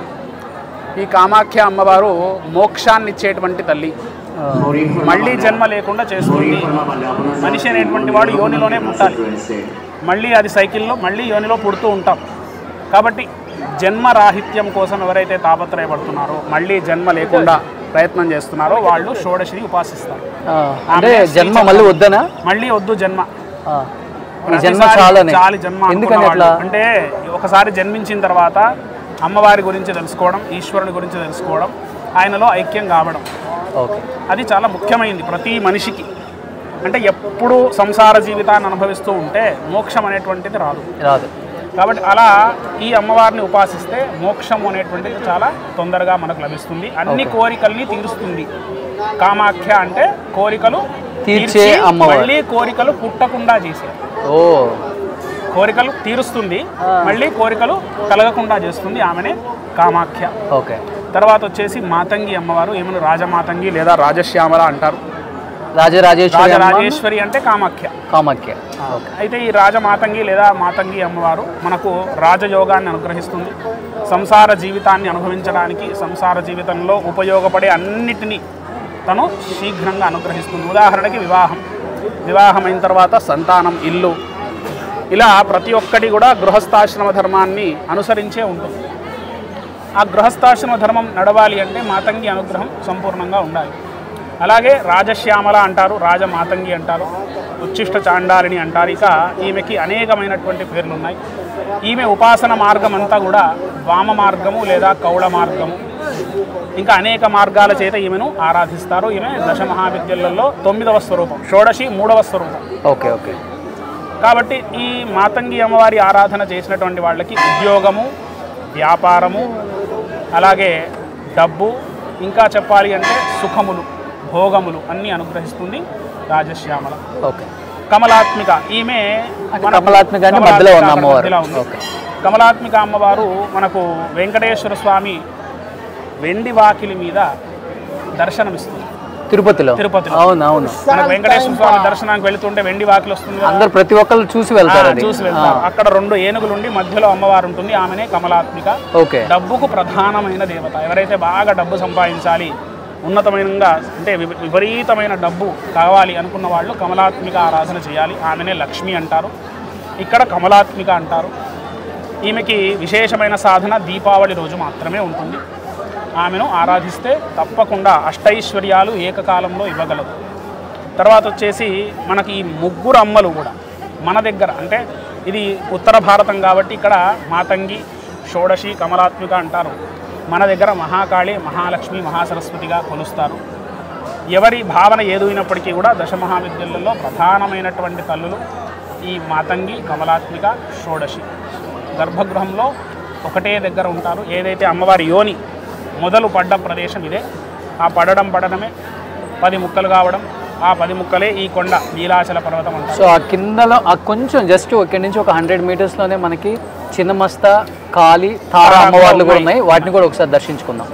Speaker 5: ఈ కామాఖ్య అమ్మవారు మోక్షాన్ని ఇచ్చేటువంటి తల్లి మళ్ళీ జన్మ లేకుండా చేస్తుంది మనిషి అనేటువంటి వాడు యోనిలోనే పుట్టాలి మళ్ళీ అది సైకిల్లో మళ్ళీ యోనిలో పుడుతూ ఉంటాం కాబట్టి జన్మ రాహిత్యం కోసం ఎవరైతే తాపత్రయపడుతున్నారో మళ్ళీ జన్మ లేకుండా ప్రయత్నం చేస్తున్నారో వాళ్ళు షోడశిని ఉపాసిస్తారు
Speaker 2: ఆ, అంటే జన్మ మళ్ళీ వద్దనా
Speaker 5: మళ్ళీ వద్దు జన్మ
Speaker 2: ఆ, ఈ జన్మ
Speaker 5: ప్రతిసారి
Speaker 2: చాలని
Speaker 5: చాలు జన్మ
Speaker 2: ఎందుకని
Speaker 5: అనుకున్న
Speaker 2: అట్లా
Speaker 5: వాళ్ళు. అంటే ఒకసారి జన్మించిన తర్వాత అమ్మవారి గురించి తెలుసుకోవడం ఈశ్వరుని గురించి తెలుసుకోవడం ఆయనలో ఐక్యం కావడం
Speaker 2: ఓకే
Speaker 5: అది చాలా ముఖ్యమైనది ప్రతి మనిషికి అంటే ఎప్పుడు సంసార జీవితాన్ని అనుభవిస్తూ ఉంటే మోక్షం అనేటువంటిది రాదు
Speaker 2: రాదు
Speaker 5: కాబట్టి అలా ఈ అమ్మవారిని ఉపాసిస్తే మోక్షం అనేటువంటిది చాలా తొందరగా మనకు లభిస్తుంది అన్ని కోరికల్ని తీరుస్తుంది కామాఖ్య అంటే కోరికలు
Speaker 2: తీర్చే
Speaker 5: తీర్చి
Speaker 2: అమ్మవారు.
Speaker 5: మళ్ళీ కోరికలు పుట్టకుండా చేసే
Speaker 2: ఓ
Speaker 5: కోరికలు తీరుస్తుంది మళ్ళీ కోరికలు కలగకుండా చేస్తుంది ఆమెనే కామాఖ్య
Speaker 2: ఓకే
Speaker 5: తర్వాత వచ్చేసి మాతంగి అమ్మవారు ఏమను రాజమాతంగి లేదా రాజశ్యామల అంటారు
Speaker 2: రాజరాజేశ్వరి అమ్మ,
Speaker 5: రాజరాజేశ్వరి అంటే కామాఖ్య
Speaker 2: కామాఖ్య ఓకే
Speaker 5: అయితే ఈ రాజమాతంగి లేదా మాతంగి అమ్మవారు మనకు రాజయోగాన్ని అనుగ్రహిస్తుంది సంసార జీవితాన్ని అనుభవించడానికి సంసార జీవితంలో ఉపయోగపడే అన్నిటినీ తను శీఘ్రంగా అనుగ్రహిస్తుంది ఉదాహరణకి వివాహం వివాహం అయిన తర్వాత సంతానం ఇల్లు ఇలా ప్రతి ఒక్కటి కూడా గృహస్థాశ్రమ ధర్మాన్ని అనుసరించే ఉంటుంది ఆ గృహస్థాశ్రమ ధర్మం నడవాలి అంటే మాతంగి అనుగ్రహం సంపూర్ణంగా ఉండాలి అలాగే రాజశ్యామల అంటారు రాజమాతంగి అంటారు ఉచ్ఛిష్ట చాండాలిని అంటారు ఇక ఈమెకి అనేకమైనటువంటి పేర్లు ఉన్నాయి ఈమె ఉపాసన మార్గం అంతా కూడా వామ మార్గము లేదా కౌళ మార్గము ఇంకా అనేక మార్గాల చేత ఈమెను ఆరాధిస్తారు ఈమె దశ మహావిద్యలలో తొమ్మిదవ స్వరూపం షోడశి మూడవ స్వరూపం
Speaker 2: ఓకే ఓకే
Speaker 5: కాబట్టి ఈ మాతంగి అమ్మవారి ఆరాధన చేసినటువంటి వాళ్ళకి ఉద్యోగము వ్యాపారము అలాగే డబ్బు ఇంకా చెప్పాలి అంటే సుఖములు భోగములు అన్నీ అనుగ్రహిస్తుంది రాజశ్యామల
Speaker 2: ఓకే
Speaker 5: కమలాత్మిక ఈమె
Speaker 2: అంటే
Speaker 5: మన-
Speaker 2: కమలాత్మిక అంటే మధ్యలో ఉన్న
Speaker 5: కమలాత్మిక
Speaker 2: అమ్మవారు.
Speaker 5: మధ్యలో ఉంది.
Speaker 2: ఓకే.
Speaker 5: కమలాత్మిక అమ్మవారు మనకు వెంకటేశ్వర స్వామి వెండి వాకిలి మీద దర్శనమిస్తుంది
Speaker 2: తిరుపతిలో
Speaker 5: తిరుపతిలో.
Speaker 2: అవును అవును
Speaker 5: మనకు వెంకటేశ్వర స్వామి దర్శనానికి వెళుతుంటే వెండి వాకిలి వస్తుంది కదా.
Speaker 2: అందరు ప్రతి ఒక్కళ్ళు చూసి వెళ్తారు
Speaker 5: ఆ,
Speaker 2: అది
Speaker 5: చూసి వెళ్తారు అక్కడ రెండు ఏనుగులుండి మధ్యలో అమ్మవారు ఉంటుంది ఆమెనే కమలాత్మిక
Speaker 2: ఓకే
Speaker 5: డబ్బుకు ప్రధానమైన దేవత ఎవరైతే బాగా డబ్బు సంపాదించాలి ఉన్నతమైన అంటే విప- విపరీతమైన డబ్బు కావాలి అనుకున్న వాళ్ళు కమలాత్మిక ఆరాధన చేయాలి ఆమెనే లక్ష్మి అంటారు ఇక్కడ కమలాత్మిక అంటారు ఈమెకి విశేషమైన సాధన దీపావళి రోజు మాత్రమే ఉంటుంది ఆమెను ఆరాధిస్తే తప్పకుండా అష్టైశ్వర్యాలు ఏకకాలంలో ఇవ్వగలదు తర్వాత వచ్చేసి మనకి ఈ ముగ్గురు అమ్మలు కూడా మన దగ్గర అంటే ఇది ఉత్తర భారతం కాబట్టి ఇక్కడ మాతంగి షోడశి కమలాత్మిక అంటారు మన దగ్గర మహాకాళి మహాలక్ష్మి మహాసరస్వతిగా కొలుస్తారు ఎవరి భావన ఏదైనప్పటికీ కూడా దశమహావిద్యలలో ప్రధానమైనటువంటి తల్లులు ఈ మాతంగి కమలాత్మిక షోడశి గర్భగృహంలో ఒకటే దగ్గర ఉంటారు ఏదైతే అమ్మవారి యోని మొదలు పడ్డ ప్రదేశం ఇదే ఆ పడడం పడడమే పది ముక్కలు కావడం ఆ పది ముక్కలే ఈ కొండ నీలాచల పర్వతం అంటారు
Speaker 2: సో ఆ కిందలో ఆ కొంచెం జస్ట్ ఇక్కడి నుంచి ఒక హండ్రెడ్ మీటర్స్లోనే మనకి చిన్నమస్త కాళి తార అమ్మవార్లు కూడా ఉన్నాయి వాటిని కూడా ఒకసారి దర్శించుకుందాం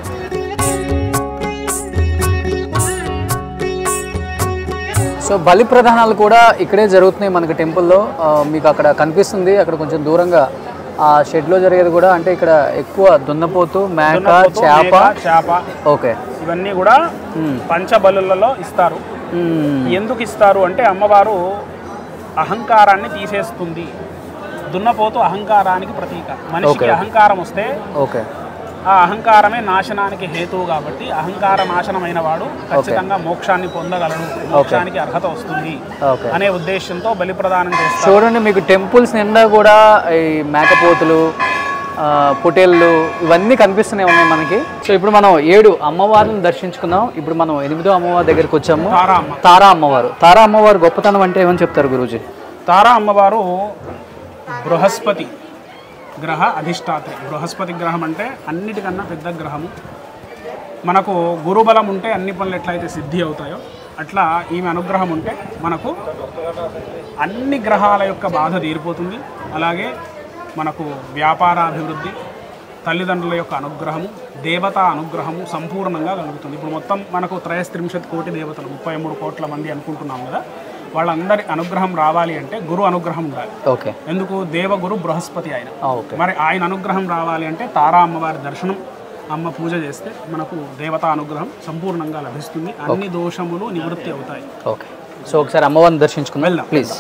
Speaker 2: సో బలి ప్రధానాలు కూడా ఇక్కడే జరుగుతున్నాయి మనకి టెంపుల్లో ఆ, మీకు అక్కడ కనిపిస్తుంది అక్కడ కొంచెం దూరంగా ఆ షెడ్లో జరిగేది కూడా అంటే ఇక్కడ ఎక్కువ దున్నపోతు మేక
Speaker 5: దున్నపోతు,
Speaker 2: చేప
Speaker 5: మేక, చేప
Speaker 2: ఓకే
Speaker 5: ఇవన్నీ కూడా పంచబలులలో ఇస్తారు ఎందుకు ఇస్తారు అంటే అమ్మవారు అహంకారాన్ని తీసేస్తుంది దున్నపోతు అహంకారానికి ప్రతీక మనిషికి
Speaker 2: Okay.
Speaker 5: అహంకారం వస్తే
Speaker 2: ఓకే
Speaker 5: ఆ అహంకారమే నాశనానికి హేతువు కాబట్టి అహంకార నాశనమైన వాడు ఖచ్చితంగా మోక్షాన్ని పొందగలడు మోక్షానికి అర్హత వస్తుంది
Speaker 2: ఓకే
Speaker 5: అనే ఉద్దేశంతో బలి ప్రదానం చేస్తారు
Speaker 2: చూడండి మీకు టెంపుల్స్ నిండా కూడా ఈ మేకపోతులు ఆ, పొటేళ్ళు ఇవన్నీ కనిపిస్తూనే ఉన్నాయి మనకి సో ఇప్పుడు మనం ఏడు అమ్మవారిని దర్శించుకుందాం ఇప్పుడు మనం ఎనిమిదో అమ్మవారి దగ్గరికి వచ్చాము
Speaker 5: తారా అమ్మ
Speaker 2: తారా అమ్మవారు తారా అమ్మవారు గొప్పతనం అంటే ఏమని చెప్తారు గురూజీ
Speaker 5: తారా అమ్మవారు బృహస్పతి గ్రహ అధిష్టాత్రి బృహస్పతి గ్రహం అంటే అన్నిటికన్నా పెద్ద గ్రహము మనకు గురుబలం ఉంటే అన్ని పనులు ఎట్లయితే సిద్ధి అవుతాయో అట్లా ఈమె అనుగ్రహం ఉంటే మనకు అన్ని గ్రహాల యొక్క బాధ తీరిపోతుంది అలాగే మనకు వ్యాపారాభివృద్ధి తల్లిదండ్రుల యొక్క అనుగ్రహము దేవతా అనుగ్రహము సంపూర్ణంగా కలుగుతుంది ఇప్పుడు మొత్తం మనకు త్రయస్త్రింశత్ కోటి దేవతలు ముప్పై మూడు కోట్ల మంది అనుకుంటున్నాం కదా వాళ్ళందరి అనుగ్రహం రావాలి అంటే గురు అనుగ్రహం ఉండాలి
Speaker 2: ఓకే
Speaker 5: ఎందుకు దేవగురు బృహస్పతి ఆయన
Speaker 2: ఆ, ఓకే
Speaker 5: మరి ఆయన అనుగ్రహం రావాలి అంటే తారా అమ్మవారి దర్శనం అమ్మ పూజ చేస్తే మనకు దేవతా అనుగ్రహం సంపూర్ణంగా లభిస్తుంది అన్ని దోషములు నివృత్తి అవుతాయి
Speaker 2: ఓకే సో ఒకసారి అమ్మవారిని దర్శించుకుందాం
Speaker 5: వెళ్దాం.
Speaker 2: ప్లీజ్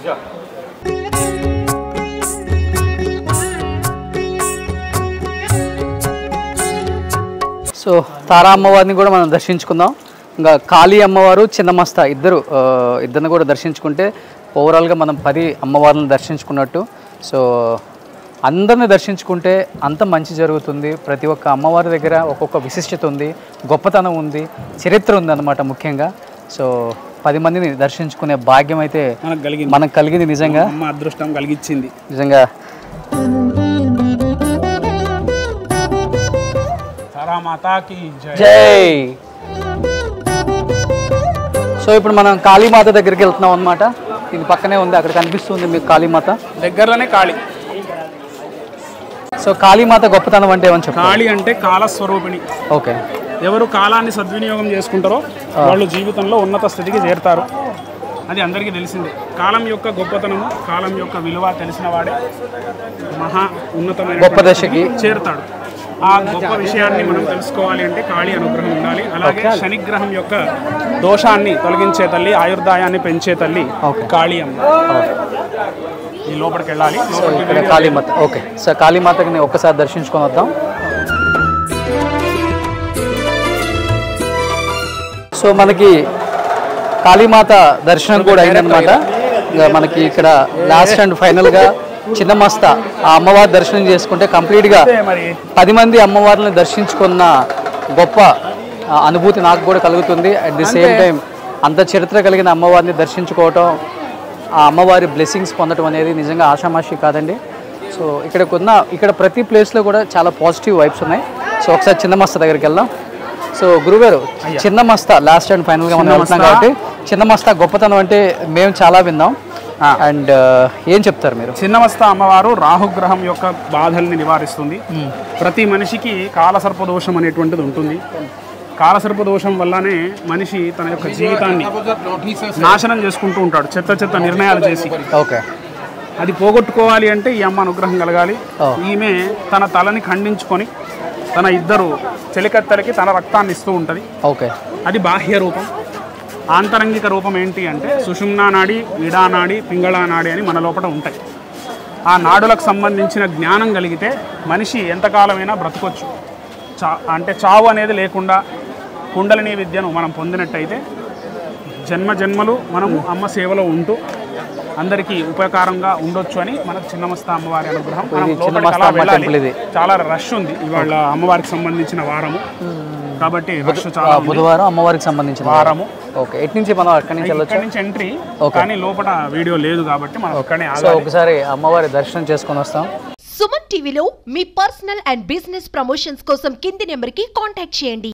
Speaker 2: సో తారా అమ్మవారిని కూడా మనం దర్శించుకుందాం ఇంకా కాళీ అమ్మవారు చిన్నమస్త ఇద్దరు ఆ, ఇద్దరిని కూడా దర్శించుకుంటే ఓవరాల్గా మనం పది అమ్మవార్లను దర్శించుకున్నట్టు సో అందరిని దర్శించుకుంటే అంత మంచి జరుగుతుంది ప్రతి ఒక్క అమ్మవారి దగ్గర ఒక్కొక్క విశిష్టత ఉంది గొప్పతనం ఉంది చరిత్ర ఉంది అనమాట ముఖ్యంగా సో పది మందిని దర్శించుకునే భాగ్యం అయితే
Speaker 5: మనకు కలిగింది
Speaker 2: మనకు కలిగింది నిజంగా
Speaker 5: అమ్మ అదృష్టం కలిగించింది
Speaker 2: నిజంగా
Speaker 5: తారా మాతాకి జై
Speaker 2: జై సో ఇప్పుడు మనం కాళీమాత దగ్గరికి వెళ్తున్నాం అనమాట ఇది పక్కనే ఉంది అక్కడ కనిపిస్తుంది మీకు కాళీమాత
Speaker 5: దగ్గరలోనే కాళి
Speaker 2: సో కాళీమాత గొప్పతనం అంటే ఏమని చెప్పాలి
Speaker 5: కాళి అంటే కాలస్వరూపిణి
Speaker 2: ఓకే
Speaker 5: ఎవరు కాలాన్ని సద్వినియోగం చేసుకుంటారో వాళ్ళు జీవితంలో ఉన్నత స్థితికి చేరుతారు అది అందరికీ తెలిసిందే కాలం యొక్క గొప్పతనము కాలం యొక్క విలువ తెలిసిన వాడే మహా ఉన్నతమైన
Speaker 2: గొప్ప దశకి
Speaker 5: చేరుతాడు ఆ గొప్ప విషయాన్ని మనం తెలుసుకోవాలి అంటే కాళీ అనుగ్రహం ఉండాలి అలాగే శనిగ్రహం యొక్క దోషాన్ని తొలగించే తల్లి ఆయుర్దాయాన్ని పెంచే తల్లి
Speaker 2: Okay.
Speaker 5: కాళీ అమ్మ ఈ లోపలికి వెళ్ళాలి
Speaker 2: సో ఇక్కడ కాళీమాత ఓకే సో కాళీమాతకి ఒక్కసారి దర్శించుకొని వద్దాం సో మనకి కాళీమాత దర్శనం కూడా అయిందనమాట ఇంకా మనకి ఇక్కడ లాస్ట్ అండ్ ఫైనల్గా చిన్న మస్త ఆ అమ్మవారి దర్శనం చేసుకుంటే కంప్లీట్గా
Speaker 5: మరి
Speaker 2: పది మంది అమ్మవారిని దర్శించుకున్న గొప్ప ఆ, అనుభూతి నాకు కూడా కలుగుతుంది అట్ ది సేమ్ టైం అంత చరిత్ర కలిగిన అమ్మవారిని దర్శించుకోవటం ఆ అమ్మవారి బ్లెస్సింగ్స్ పొందడం అనేది నిజంగా ఆషామాషి కాదండి సో ఇక్కడ ఉన్న ఇక్కడ ప్రతి ప్లేస్లో కూడా చాలా పాజిటివ్ వైబ్స్ ఉన్నాయి సో ఒకసారి చిన్న మస్త దగ్గరికి వెళ్దాం సో గురుగారు చిన్న మస్త లాస్ట్ అండ్ ఫైనల్గా మనం వెళ్తున్నాం కాబట్టి చిన్న మస్త గొప్పతనం అంటే మేము చాలా విన్నాం అండ్ ఏం చెప్తారు మీరు
Speaker 5: చిన్నమస్త అమ్మవారు రాహుగ్రహం యొక్క బాధల్ని నివారిస్తుంది ప్రతి మనిషికి కాలసర్ప దోషం అనేటువంటిది ఉంటుంది కాలసర్ప దోషం వల్లనే మనిషి తన యొక్క జీవితాన్ని నాశనం చేసుకుంటూ ఉంటాడు చెత్త చెత్త నిర్ణయాలు చేసి
Speaker 2: ఓకే
Speaker 5: అది పోగొట్టుకోవాలి అంటే ఈ అమ్మ అనుగ్రహం కలగాలి
Speaker 2: Oh.
Speaker 5: ఈమె తన తలని ఖండించుకొని తన ఇద్దరు చెలికత్తెలకి తన రక్తాన్ని ఇస్తూ ఉంటుంది
Speaker 2: ఓకే
Speaker 5: అది బాహ్య రూపం ఆంతరంగిక రూపం ఏంటి అంటే సుషుమ్నా నాడి ఈడా నాడి పింగళా నాడి అని మన లోపల ఉంటాయి ఆ నాడులకు సంబంధించిన జ్ఞానం కలిగితే మనిషి ఎంతకాలమైనా బ్రతకొచ్చు చా అంటే చావు అనేది లేకుండా కుండలిని విద్యను మనం పొందినట్టయితే జన్మ జన్మలు మనము అమ్మ సేవలో ఉంటూ అందరికీ ఉపయోగకరంగా ఉండొచ్చు అని మనకు చిన్నమస్త అమ్మవారి అనుగ్రహం మనం
Speaker 2: ఇది
Speaker 5: లోపలికి
Speaker 2: చిన్నమస్త
Speaker 5: అలా
Speaker 2: అమ్మ
Speaker 5: వెళ్ళాలి.
Speaker 2: టెంపుల్ ఇది.
Speaker 5: చాలా రష్ ఉంది ఇవాళ అమ్మవారికి సంబంధించిన వారము కాబట్టి రష్
Speaker 2: ఆ,
Speaker 5: చాలా ఉంది.
Speaker 2: బుధవారం అమ్మవారికి సంబంధించిన
Speaker 5: వారము
Speaker 2: ఓకే ఎటు నుంచి మనం అక్కడి నుంచి వెళ్ళొచ్చు
Speaker 5: ఇక్కడ నుంచి ఎంట్రీ కానీ లోపల వీడియో లేదు కాబట్టి మనం ఒక్కనే
Speaker 2: సో
Speaker 5: ఆగాలి
Speaker 2: ఒకసారి అమ్మవారి దర్శనం చేసుకొని వస్తాం
Speaker 1: సుమన్ టీవీలో మీ పర్సనల్ అండ్ బిజినెస్ ప్రమోషన్స్ కోసం కింది నెంబర్కి కాంటాక్ట్ చేయండి